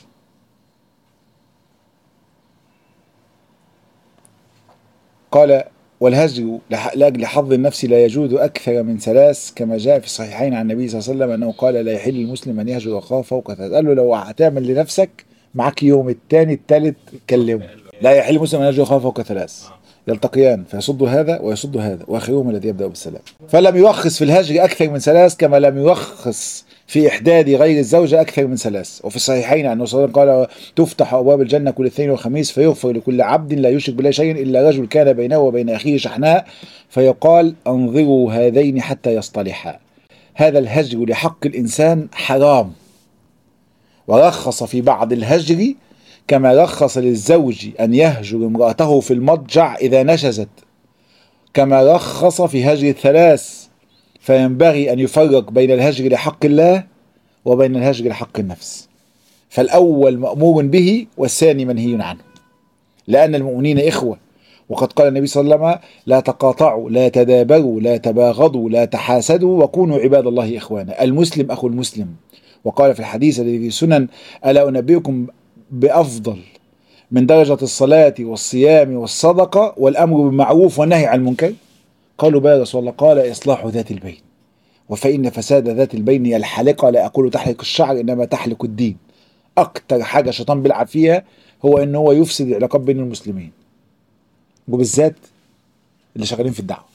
S1: قال والهجر لح- لاجل حظ النفس لا يجوز اكثر من ثلاث كما جاء في الصحيحين عن النبي صلى الله عليه وسلم انه قال لا يحل المسلم ان يهجر اخاه فوق ثلاث قال له لو هتعمل لنفسك معاك يوم الثاني الثالث كلمه لا يحل المسلم ان يهجر اخاه فوق ثلاث يلتقيان فيصد هذا ويصد هذا واخرهما الذي يبدا بالسلام فلم يرخص في الهجر اكثر من ثلاث كما لم يرخص في احداد غير الزوجه اكثر من ثلاث وفي الصحيحين عن النبي صلى الله عليه وسلم قال تفتح ابواب الجنه كل اثنين وخميس فيغفر لكل عبد لا يشرك بالله شيئا الا رجل كان بينه وبين اخيه شحناء فيقال انظروا هذين حتى يصطلحا هذا الهجر لحق الانسان حرام ورخص في بعض الهجر كما رخص للزوج أن يهجر امرأته في المضجع إذا نشزت كما رخص في هجر الثلاث فينبغي أن يفرق بين الهجر لحق الله وبين الهجر لحق النفس فالأول مأمور به والثاني منهي عنه لأن المؤمنين إخوة وقد قال النبي صلى الله عليه وسلم لا تقاطعوا لا تدابروا لا تباغضوا لا تحاسدوا وكونوا عباد الله إخوانا المسلم أخو المسلم وقال في الحديث الذي في سنن ألا أنبئكم بأفضل من درجة الصلاة والصيام والصدقة والأمر بالمعروف والنهي عن المنكر قالوا بلى يا رسول الله قال إصلاح ذات البين وفإن فساد ذات البين هي الحلقة لا أقول تحلق الشعر إنما تحلق الدين أكتر حاجة الشيطان بيلعب فيها هو إن هو يفسد العلاقات بين المسلمين وبالذات اللي شغالين في الدعوة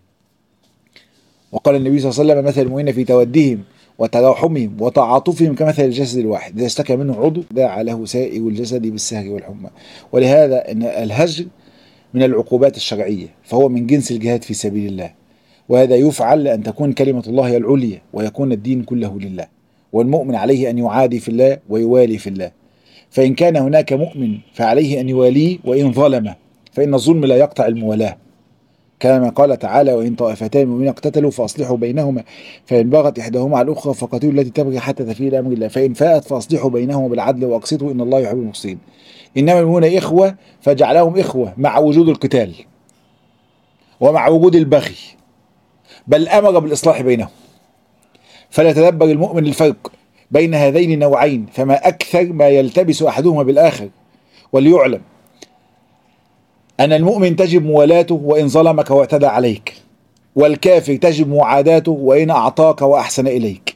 S1: وقال النبي صلى الله عليه وسلم مثل المؤمنين في تودهم وتراحمهم وتعاطفهم كمثل الجسد الواحد إذا اشتكى منه عضو داعى له سائر الجسد بالسهر والحمى ولهذا أن الهجر من العقوبات الشرعية فهو من جنس الجهاد في سبيل الله وهذا يفعل لأن تكون كلمة الله هي العليا ويكون الدين كله لله والمؤمن عليه أن يعادي في الله ويوالي في الله فإن كان هناك مؤمن فعليه أن يواليه وإن ظلم فإن الظلم لا يقطع الموالاة كما قال تعالى وإن طائفتان من المؤمنين اقتتلوا فأصلحوا بينهما فإن بغت إحداهما على الأخرى فقاتلوا التي تبغي حتى تفيء إلى أمر الله فإن فاءت فأصلحوا بينهما بالعدل وأقسطوا إن الله يحب المقسطين إنما المؤمنون إخوة فجعلهم إخوة مع وجود القتال ومع وجود البغي بل أمر بالإصلاح بينهم فليتدبر المؤمن الفرق بين هذين النوعين فما أكثر ما يلتبس أحدهما بالآخر وليعلم أن المؤمن تجب موالاته وإن ظلمك واعتدى عليك والكافر تجب معاداته وإن أعطاك وأحسن إليك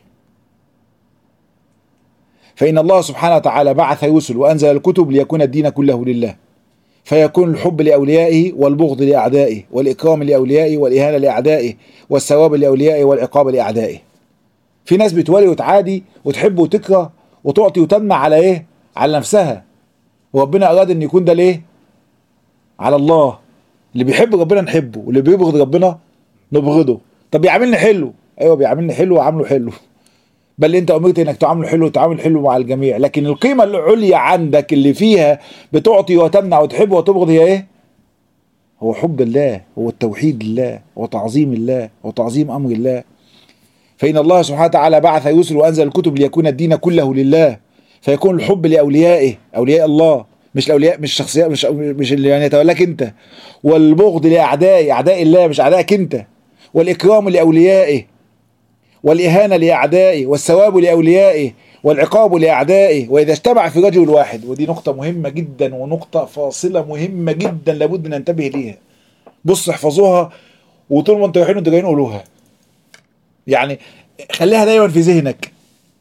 S1: فإن الله سبحانه وتعالى بعث رسل وأنزل الكتب ليكون الدين كله لله فيكون الحب لأوليائه والبغض لأعدائه والإكرام لأوليائه والإهانة لأعدائه والثواب لأوليائه والعقاب لأعدائه في ناس بتولي وتعادي وتحب وتكره وتعطي وتمنع على إيه؟ على نفسها وربنا أراد أن يكون ده ليه؟ على الله اللي بيحب ربنا نحبه واللي بيبغض ربنا نبغضه طب بيعاملني حلو ايوه بيعاملني حلو وعامله حلو بل انت امرت انك تعامل حلو وتعامل حلو مع الجميع لكن القيمه العليا عندك اللي فيها بتعطي وتمنع وتحب وتبغض هي ايه هو حب الله هو التوحيد لله هو تعظيم الله هو تعظيم امر الله فان الله سبحانه وتعالى بعث رسل وانزل الكتب ليكون الدين كله لله فيكون الحب لاوليائه اولياء الله مش الاولياء مش شخصيات مش مش اللي يعني يتولاك انت والبغض لاعدائه اعداء الله مش اعدائك انت والاكرام لاوليائه والاهانه لاعدائه والثواب لاوليائه والعقاب لاعدائه واذا اجتمع في رجل واحد ودي نقطه مهمه جدا ونقطه فاصله مهمه جدا لابد ان ننتبه ليها بص احفظوها وطول ما انتوا رايحين انتوا جايين قولوها يعني خليها دايما في ذهنك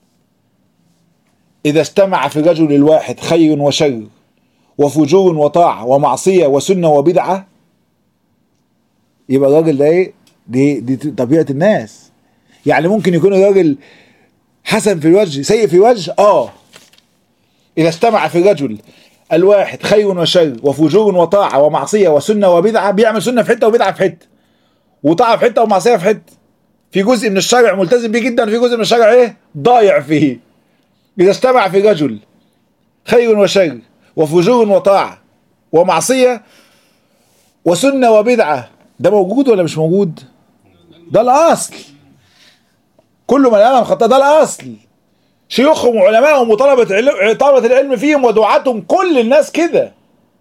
S1: اذا اجتمع في رجل الواحد خير وشر وفجور وطاعه ومعصيه وسنه وبدعه يبقى الراجل ده ايه دي دي طبيعه الناس يعني ممكن يكون الراجل حسن في الوجه سيء في وجه اه اذا اجتمع في الرجل الواحد خير وشر وفجور وطاعه ومعصيه وسنه وبدعه بيعمل سنه في حته وبدعه في حته وطاعه في حته ومعصيه في حته في جزء من الشرع ملتزم بيه جدا وفي جزء من الشرع ايه ضايع فيه اذا اجتمع في رجل خير وشر وفجور وطاعه ومعصيه وسنه وبدعه ده موجود ولا مش موجود ده الاصل كل من امام خطأ ده الاصل شيوخهم وعلمائهم وطلبة علم طلبة العلم فيهم ودعاتهم كل الناس كده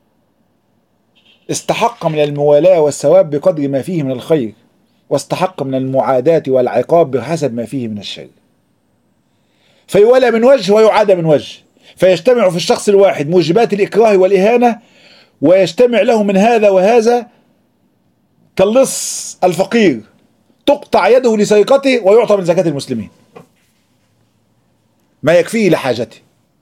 S1: استحق من الموالاة والثواب بقدر ما فيه من الخير واستحق من المعاداة والعقاب بحسب ما فيه من الشر فيولى من وجه ويعاد من وجه فيجتمع في الشخص الواحد موجبات الإكراه والإهانة ويجتمع له من هذا وهذا كاللص الفقير تقطع يده لسرقته ويعطى من زكاة المسلمين ما يكفيه لحاجته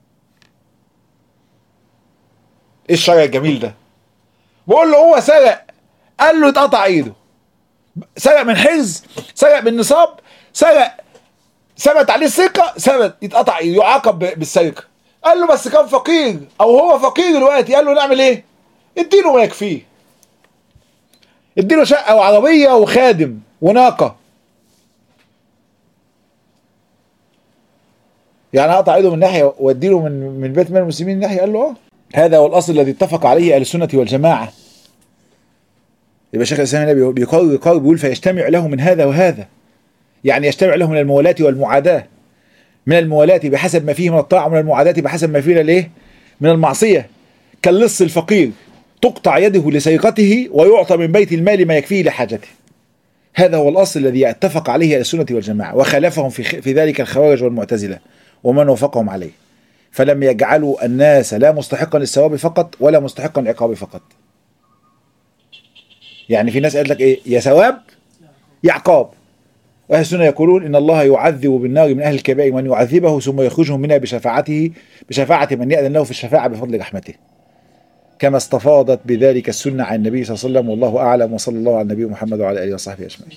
S1: ايه الشرع الجميل ده بقول له هو سرق قال له اتقطع ايده سرق من حرز سرق من نصاب سرق ثبت عليه السرقه ثبت يتقطع ايده يعاقب بالسرقه قال له بس كان فقير او هو فقير دلوقتي قال له نعمل ايه اديله ما يكفيه اديله شقه وعربيه وخادم وناقه يعني اقطع ايده من ناحيه واديله من من بيت مال المسلمين من ناحيه قال له اه هذا هو الاصل الذي اتفق عليه اهل السنه والجماعه يبقى شيخ الاسلام هنا بيقرر قرر بيقول فيجتمع له من هذا وهذا يعني يجتمع له من الموالاه والمعاداه من الموالاه بحسب ما فيه من الطاعه ومن المعاداه بحسب ما فيه الايه من المعصيه كاللص الفقير تقطع يده لسرقته ويعطى من بيت المال ما يكفيه لحاجته هذا هو الاصل الذي اتفق عليه اهل السنه والجماعه وخالفهم في في ذلك الخوارج والمعتزله ومن وافقهم عليه فلم يجعلوا الناس لا مستحقا للثواب فقط ولا مستحقا للعقاب فقط يعني في ناس قالت لك ايه يا ثواب يا عقاب واهل السنه يقولون ان الله يعذب بالنار من اهل الكبائر من يعذبه ثم يخرجهم منها بشفاعته بشفاعه من ياذن له في الشفاعه بفضل رحمته كما استفاضت بذلك السنه عن النبي صلى الله عليه وسلم والله اعلم وصلى الله على النبي محمد وعلى اله وصحبه اجمعين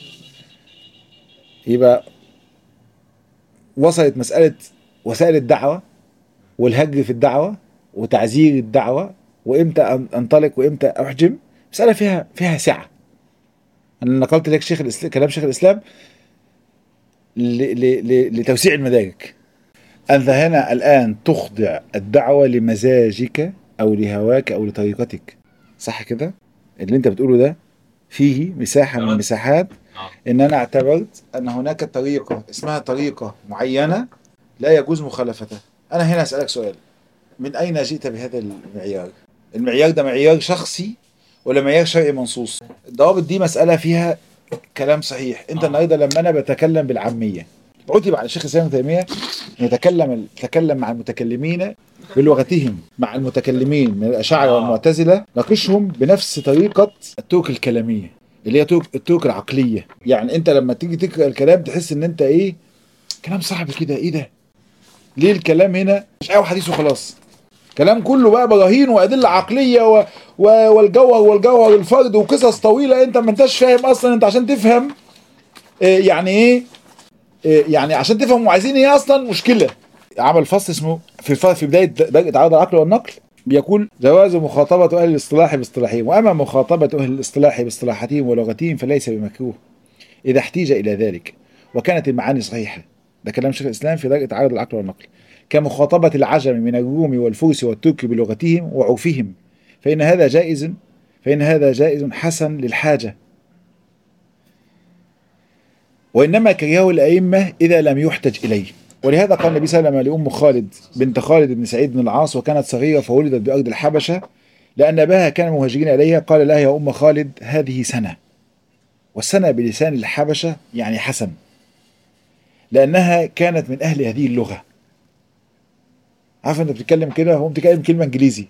S1: يبقى وصلت مساله وسائل الدعوه والهجر في الدعوه وتعزير الدعوه وامتى انطلق وامتى احجم مساله فيها فيها سعه انا نقلت لك شيخ الاسلام كلام شيخ الاسلام ل... ل... ل... لتوسيع المدارك انت هنا الان تخضع الدعوه لمزاجك او لهواك او لطريقتك صح كده اللي انت بتقوله ده فيه مساحه من المساحات ان انا اعتبرت ان هناك طريقه اسمها طريقه معينه لا يجوز مخالفتها انا هنا اسالك سؤال من اين جئت بهذا المعيار المعيار ده معيار شخصي ولا معيار شرعي منصوص الضوابط دي مساله فيها كلام صحيح انت النهارده لما انا بتكلم بالعاميه عتب على الشيخ الاسلام ابن تيميه يتكلم يتكلم مع المتكلمين بلغتهم مع المتكلمين من الاشاعره والمعتزله ناقشهم بنفس طريقه الطرق الكلاميه اللي هي طرق الطرق العقليه يعني انت لما تيجي تقرا الكلام تحس ان انت ايه كلام صعب كده ايه ده ليه الكلام هنا مش اي حديث وخلاص كلام كله بقى براهين وادله عقليه و... و... والجوهر والجوهر الفرد وقصص طويله انت ما انتش فاهم اصلا انت عشان تفهم إيه يعني ايه إيه يعني عشان تفهم عايزين ايه اصلا مشكله عمل فصل اسمه في الفصل في بدايه درجه تعارض العقل والنقل بيقول جواز مخاطبة أهل الاصطلاح باصطلاحهم وأما مخاطبة أهل الاصطلاح باصطلاحاتهم ولغتهم فليس بمكروه إذا احتيج إلى ذلك وكانت المعاني صحيحة ده كلام شيخ الاسلام في درجه تعارض العقل والنقل كمخاطبه العجم من الروم والفرس والترك بلغتهم وعرفهم فان هذا جائز فان هذا جائز حسن للحاجه وانما كرهه الائمه اذا لم يحتج اليه ولهذا قال النبي صلى الله عليه وسلم لأم خالد بنت خالد بن سعيد بن العاص وكانت صغيرة فولدت بأرض الحبشة لأن أباها كان مهاجرين إليها قال لها يا أم خالد هذه سنة والسنة بلسان الحبشة يعني حسن لأنها كانت من أهل هذه اللغة عارف أنت بتتكلم كده هو بتتكلم كلمة إنجليزي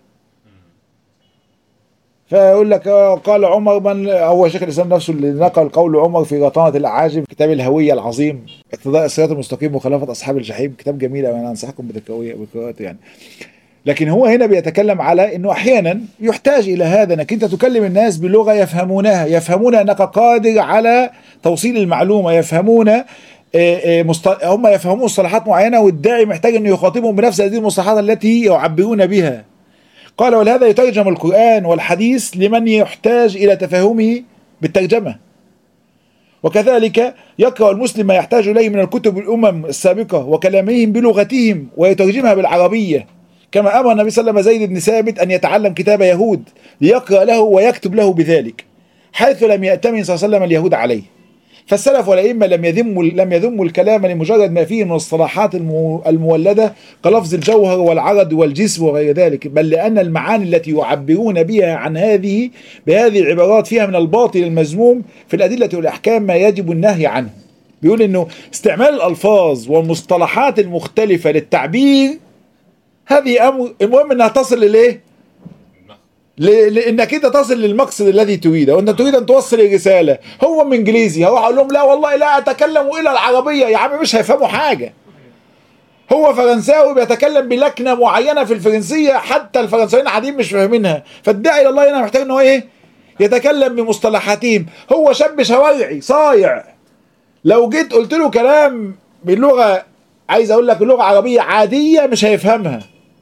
S1: فيقول لك قال عمر من هو شيخ الاسلام نفسه اللي نقل قول عمر في غطانه الاعاجم كتاب الهويه العظيم اقتضاء الصراط المستقيم وخلافه اصحاب الجحيم كتاب جميل وانا انصحكم بقراءته يعني لكن هو هنا بيتكلم على انه احيانا يحتاج الى هذا انك انت تكلم الناس بلغه يفهمونها يفهمون انك قادر على توصيل المعلومه يفهمون هم يفهمون مصطلحات معينه والداعي محتاج انه يخاطبهم بنفس هذه المصطلحات التي يعبرون بها قال ولهذا يترجم القرآن والحديث لمن يحتاج إلى تفهمه بالترجمة وكذلك يقرأ المسلم ما يحتاج إليه من الكتب الأمم السابقة وكلامهم بلغتهم ويترجمها بالعربية كما أمر النبي صلى الله عليه وسلم زيد بن ثابت أن يتعلم كتاب يهود ليقرأ له ويكتب له بذلك حيث لم يأتمن صلى الله عليه وسلم اليهود عليه فالسلف والأئمة لم يذموا لم يذموا الكلام لمجرد ما فيه من الصلاحات المولدة كلفظ الجوهر والعرض والجسم وغير ذلك بل لأن المعاني التي يعبرون بها عن هذه بهذه العبارات فيها من الباطل المذموم في الأدلة والأحكام ما يجب النهي عنه بيقول إنه استعمال الألفاظ والمصطلحات المختلفة للتعبير هذه أمر المهم إنها تصل للإيه؟ لانك انت تصل للمقصد الذي تريده وانت تريد ان توصل الرساله هو من انجليزي هروح اقول لهم لا والله لا اتكلم الا العربيه يا عم مش هيفهموا حاجه هو فرنساوي بيتكلم بلكنه معينه في الفرنسيه حتى الفرنساويين العاديين مش فاهمينها فالداعي الى الله هنا محتاج ان هو ايه يتكلم بمصطلحاتهم هو شاب شوارعي صايع لو جيت قلت له كلام باللغه عايز اقول لك اللغه عربيه عاديه مش هيفهمها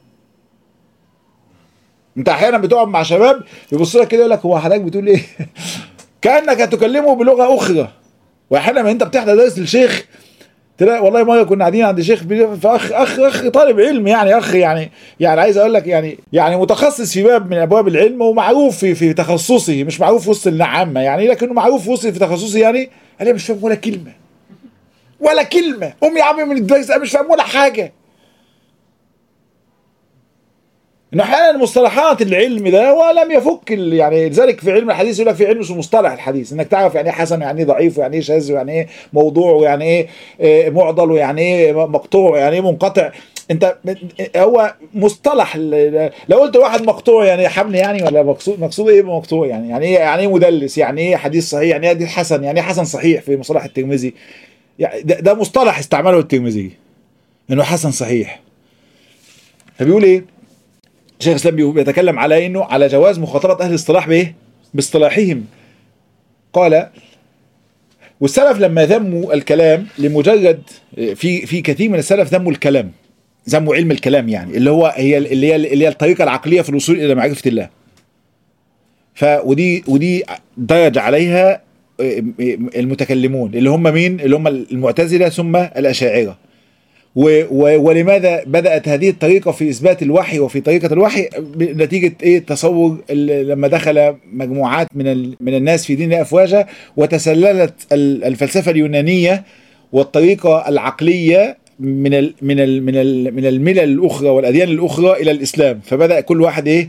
S1: انت احيانا بتقعد مع شباب يبص لك كده يقول لك هو حضرتك بتقول ايه؟ كانك تكلمه بلغه اخرى واحيانا ما انت بتحضر درس الشيخ تلاقي والله مره كنا قاعدين عند شيخ فاخ اخ اخ طالب علم يعني اخ يعني يعني عايز اقول لك يعني يعني متخصص في باب من ابواب العلم ومعروف في في تخصصه مش معروف وسط العامه يعني لكنه معروف وسط في تخصصه يعني انا مش فاهم ولا كلمه ولا كلمه قوم يا عم من الدرس انا مش فاهم ولا حاجه انه احيانا مصطلحات العلم ده ولم يفك يعني لذلك في علم الحديث يقول لك في علم اسمه مصطلح الحديث انك تعرف يعني ايه حسن ويعني ايه ضعيف ويعني ايه شاذ ويعني ايه موضوع ويعني ايه, إيه معضل ويعني ايه مقطوع ويعني ايه منقطع انت هو مصطلح لو قلت واحد مقطوع يعني حمل يعني ولا مقصود مقصود ايه مقطوع يعني يعني ايه يعني ايه مدلس يعني ايه حديث صحيح يعني ايه حديث حسن يعني ايه حسن صحيح في مصطلح الترمذي يعني ده, ده مصطلح استعمله الترمذي انه حسن صحيح فبيقول ايه شيخ الاسلام بيتكلم على انه على جواز مخاطبه اهل الاصطلاح بايه؟ باصطلاحهم قال والسلف لما ذموا الكلام لمجرد في في كثير من السلف ذموا الكلام ذموا علم الكلام يعني اللي هو هي اللي هي اللي هي الطريقه العقليه في الوصول الى معرفه الله ف ودي ودي درج عليها المتكلمون اللي هم مين؟ اللي هم المعتزله ثم الاشاعره و و ولماذا بدأت هذه الطريقة في إثبات الوحي وفي طريقة الوحي نتيجة إيه تصور لما دخل مجموعات من من الناس في دين أفواجا وتسللت الفلسفة اليونانية والطريقة العقلية من ال من ال من ال من الملل الأخرى والأديان الأخرى إلى الإسلام فبدأ كل واحد إيه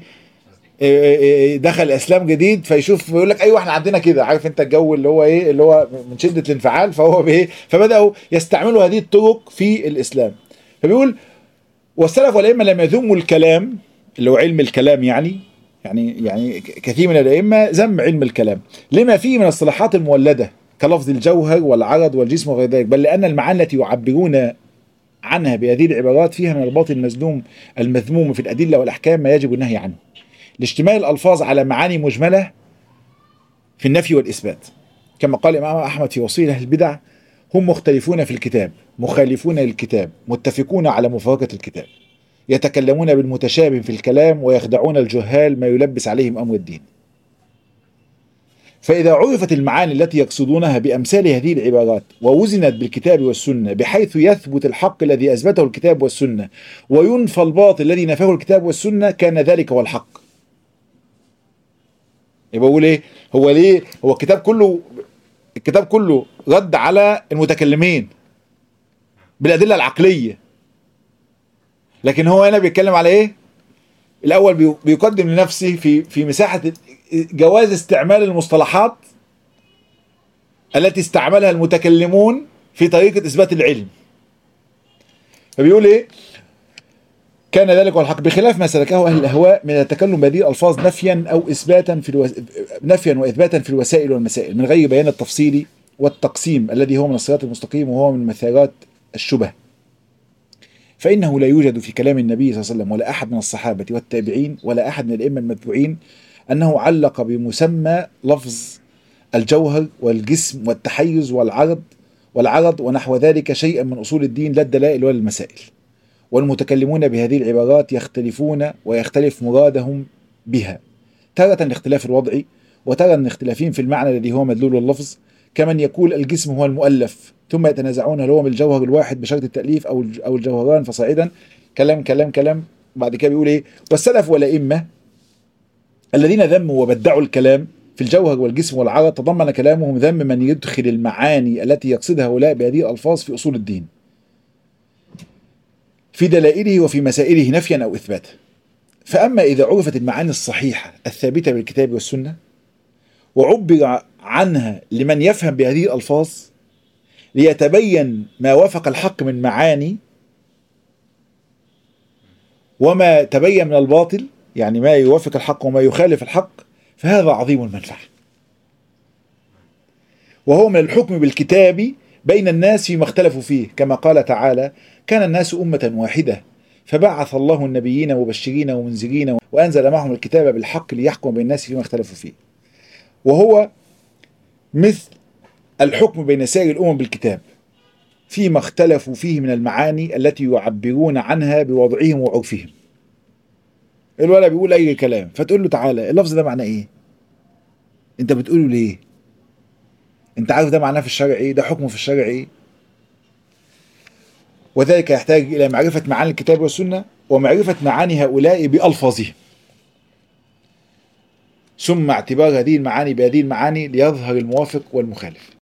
S1: دخل اسلام جديد فيشوف يقول لك ايوه احنا عندنا كده عارف انت الجو اللي هو ايه اللي هو من شده الانفعال فهو بايه فبداوا يستعملوا هذه الطرق في الاسلام فبيقول والسلف والائمه لم يذموا الكلام اللي هو علم الكلام يعني يعني يعني كثير من الائمه ذم علم الكلام لما فيه من الصلاحات المولده كلفظ الجوهر والعرض والجسم وغير ذلك بل لان المعاني التي يعبرون عنها بهذه العبارات فيها من الباطل المذموم المذموم في الادله والاحكام ما يجب النهي عنه لاشتمال الألفاظ على معاني مجملة في النفي والإثبات كما قال الإمام أحمد في وصيل أهل البدع هم مختلفون في الكتاب مخالفون للكتاب متفقون على مفارقة الكتاب يتكلمون بالمتشابه في الكلام ويخدعون الجهال ما يلبس عليهم أمر الدين فإذا عرفت المعاني التي يقصدونها بأمثال هذه العبارات ووزنت بالكتاب والسنة بحيث يثبت الحق الذي أثبته الكتاب والسنة وينفى الباطل الذي نفاه الكتاب والسنة كان ذلك هو الحق يبقى بقول ايه هو ليه هو الكتاب كله الكتاب كله رد على المتكلمين بالأدلة العقلية لكن هو هنا بيتكلم على ايه الاول بي- بيقدم لنفسه في في مساحه جواز استعمال المصطلحات التي استعملها المتكلمون في طريقه اثبات العلم فبيقول ايه كان ذلك هو الحق بخلاف ما سلكه اهل الاهواء من التكلم بهذه الالفاظ نفيا او اثباتا في الوس... نفيا واثباتا في الوسائل والمسائل من غير بيان التفصيل والتقسيم الذي هو من الصراط المستقيم وهو من مثارات الشبه فإنه لا يوجد في كلام النبي صلى الله عليه وسلم ولا أحد من الصحابة والتابعين ولا أحد من الأئمة المتبوعين أنه علق بمسمى لفظ الجوهر والجسم والتحيز والعرض والعرض ونحو ذلك شيئا من أصول الدين لا الدلائل ولا المسائل والمتكلمون بهذه العبارات يختلفون ويختلف مرادهم بها تارة لاختلاف الوضع وتارة الاختلافين في المعنى الذي هو مدلول اللفظ كمن يقول الجسم هو المؤلف ثم يتنازعون هل هو من الجوهر الواحد بشرط التأليف أو الج- أو الجوهران فصاعدا كلام كلام كلام بعد كده بيقول إيه والسلف والأئمة الذين ذموا وبدعوا الكلام في الجوهر والجسم والعرض تضمن كلامهم ذم من يدخل المعاني التي يقصدها هؤلاء بهذه الألفاظ في أصول الدين في دلائله وفي مسائله نفيا أو إثباتا فأما إذا عرفت المعاني الصحيحة الثابتة بالكتاب والسنة وعبر عنها لمن يفهم بهذه الألفاظ ليتبين ما وافق الحق من معاني وما تبين من الباطل يعني ما يوافق الحق وما يخالف الحق فهذا عظيم المنفعة وهو من الحكم بالكتاب بين الناس فيما اختلفوا فيه كما قال تعالى كان الناس أمة واحدة فبعث الله النبيين مبشرين ومنذرين وأنزل معهم الكتاب بالحق ليحكم بين الناس فيما اختلفوا فيه وهو مثل الحكم بين سائر الأمم بالكتاب فيما اختلفوا فيه من المعاني التي يعبرون عنها بوضعهم وعرفهم الولد بيقول أي كلام فتقول له تعالى اللفظ ده معناه إيه أنت بتقوله ليه أنت عارف ده معناه في الشرع إيه ده حكمه في الشرع إيه وذلك يحتاج إلى معرفة معاني الكتاب والسنة ومعرفة معاني هؤلاء بألفاظهم ثم اعتبار هذه المعاني بهذه المعاني ليظهر الموافق والمخالف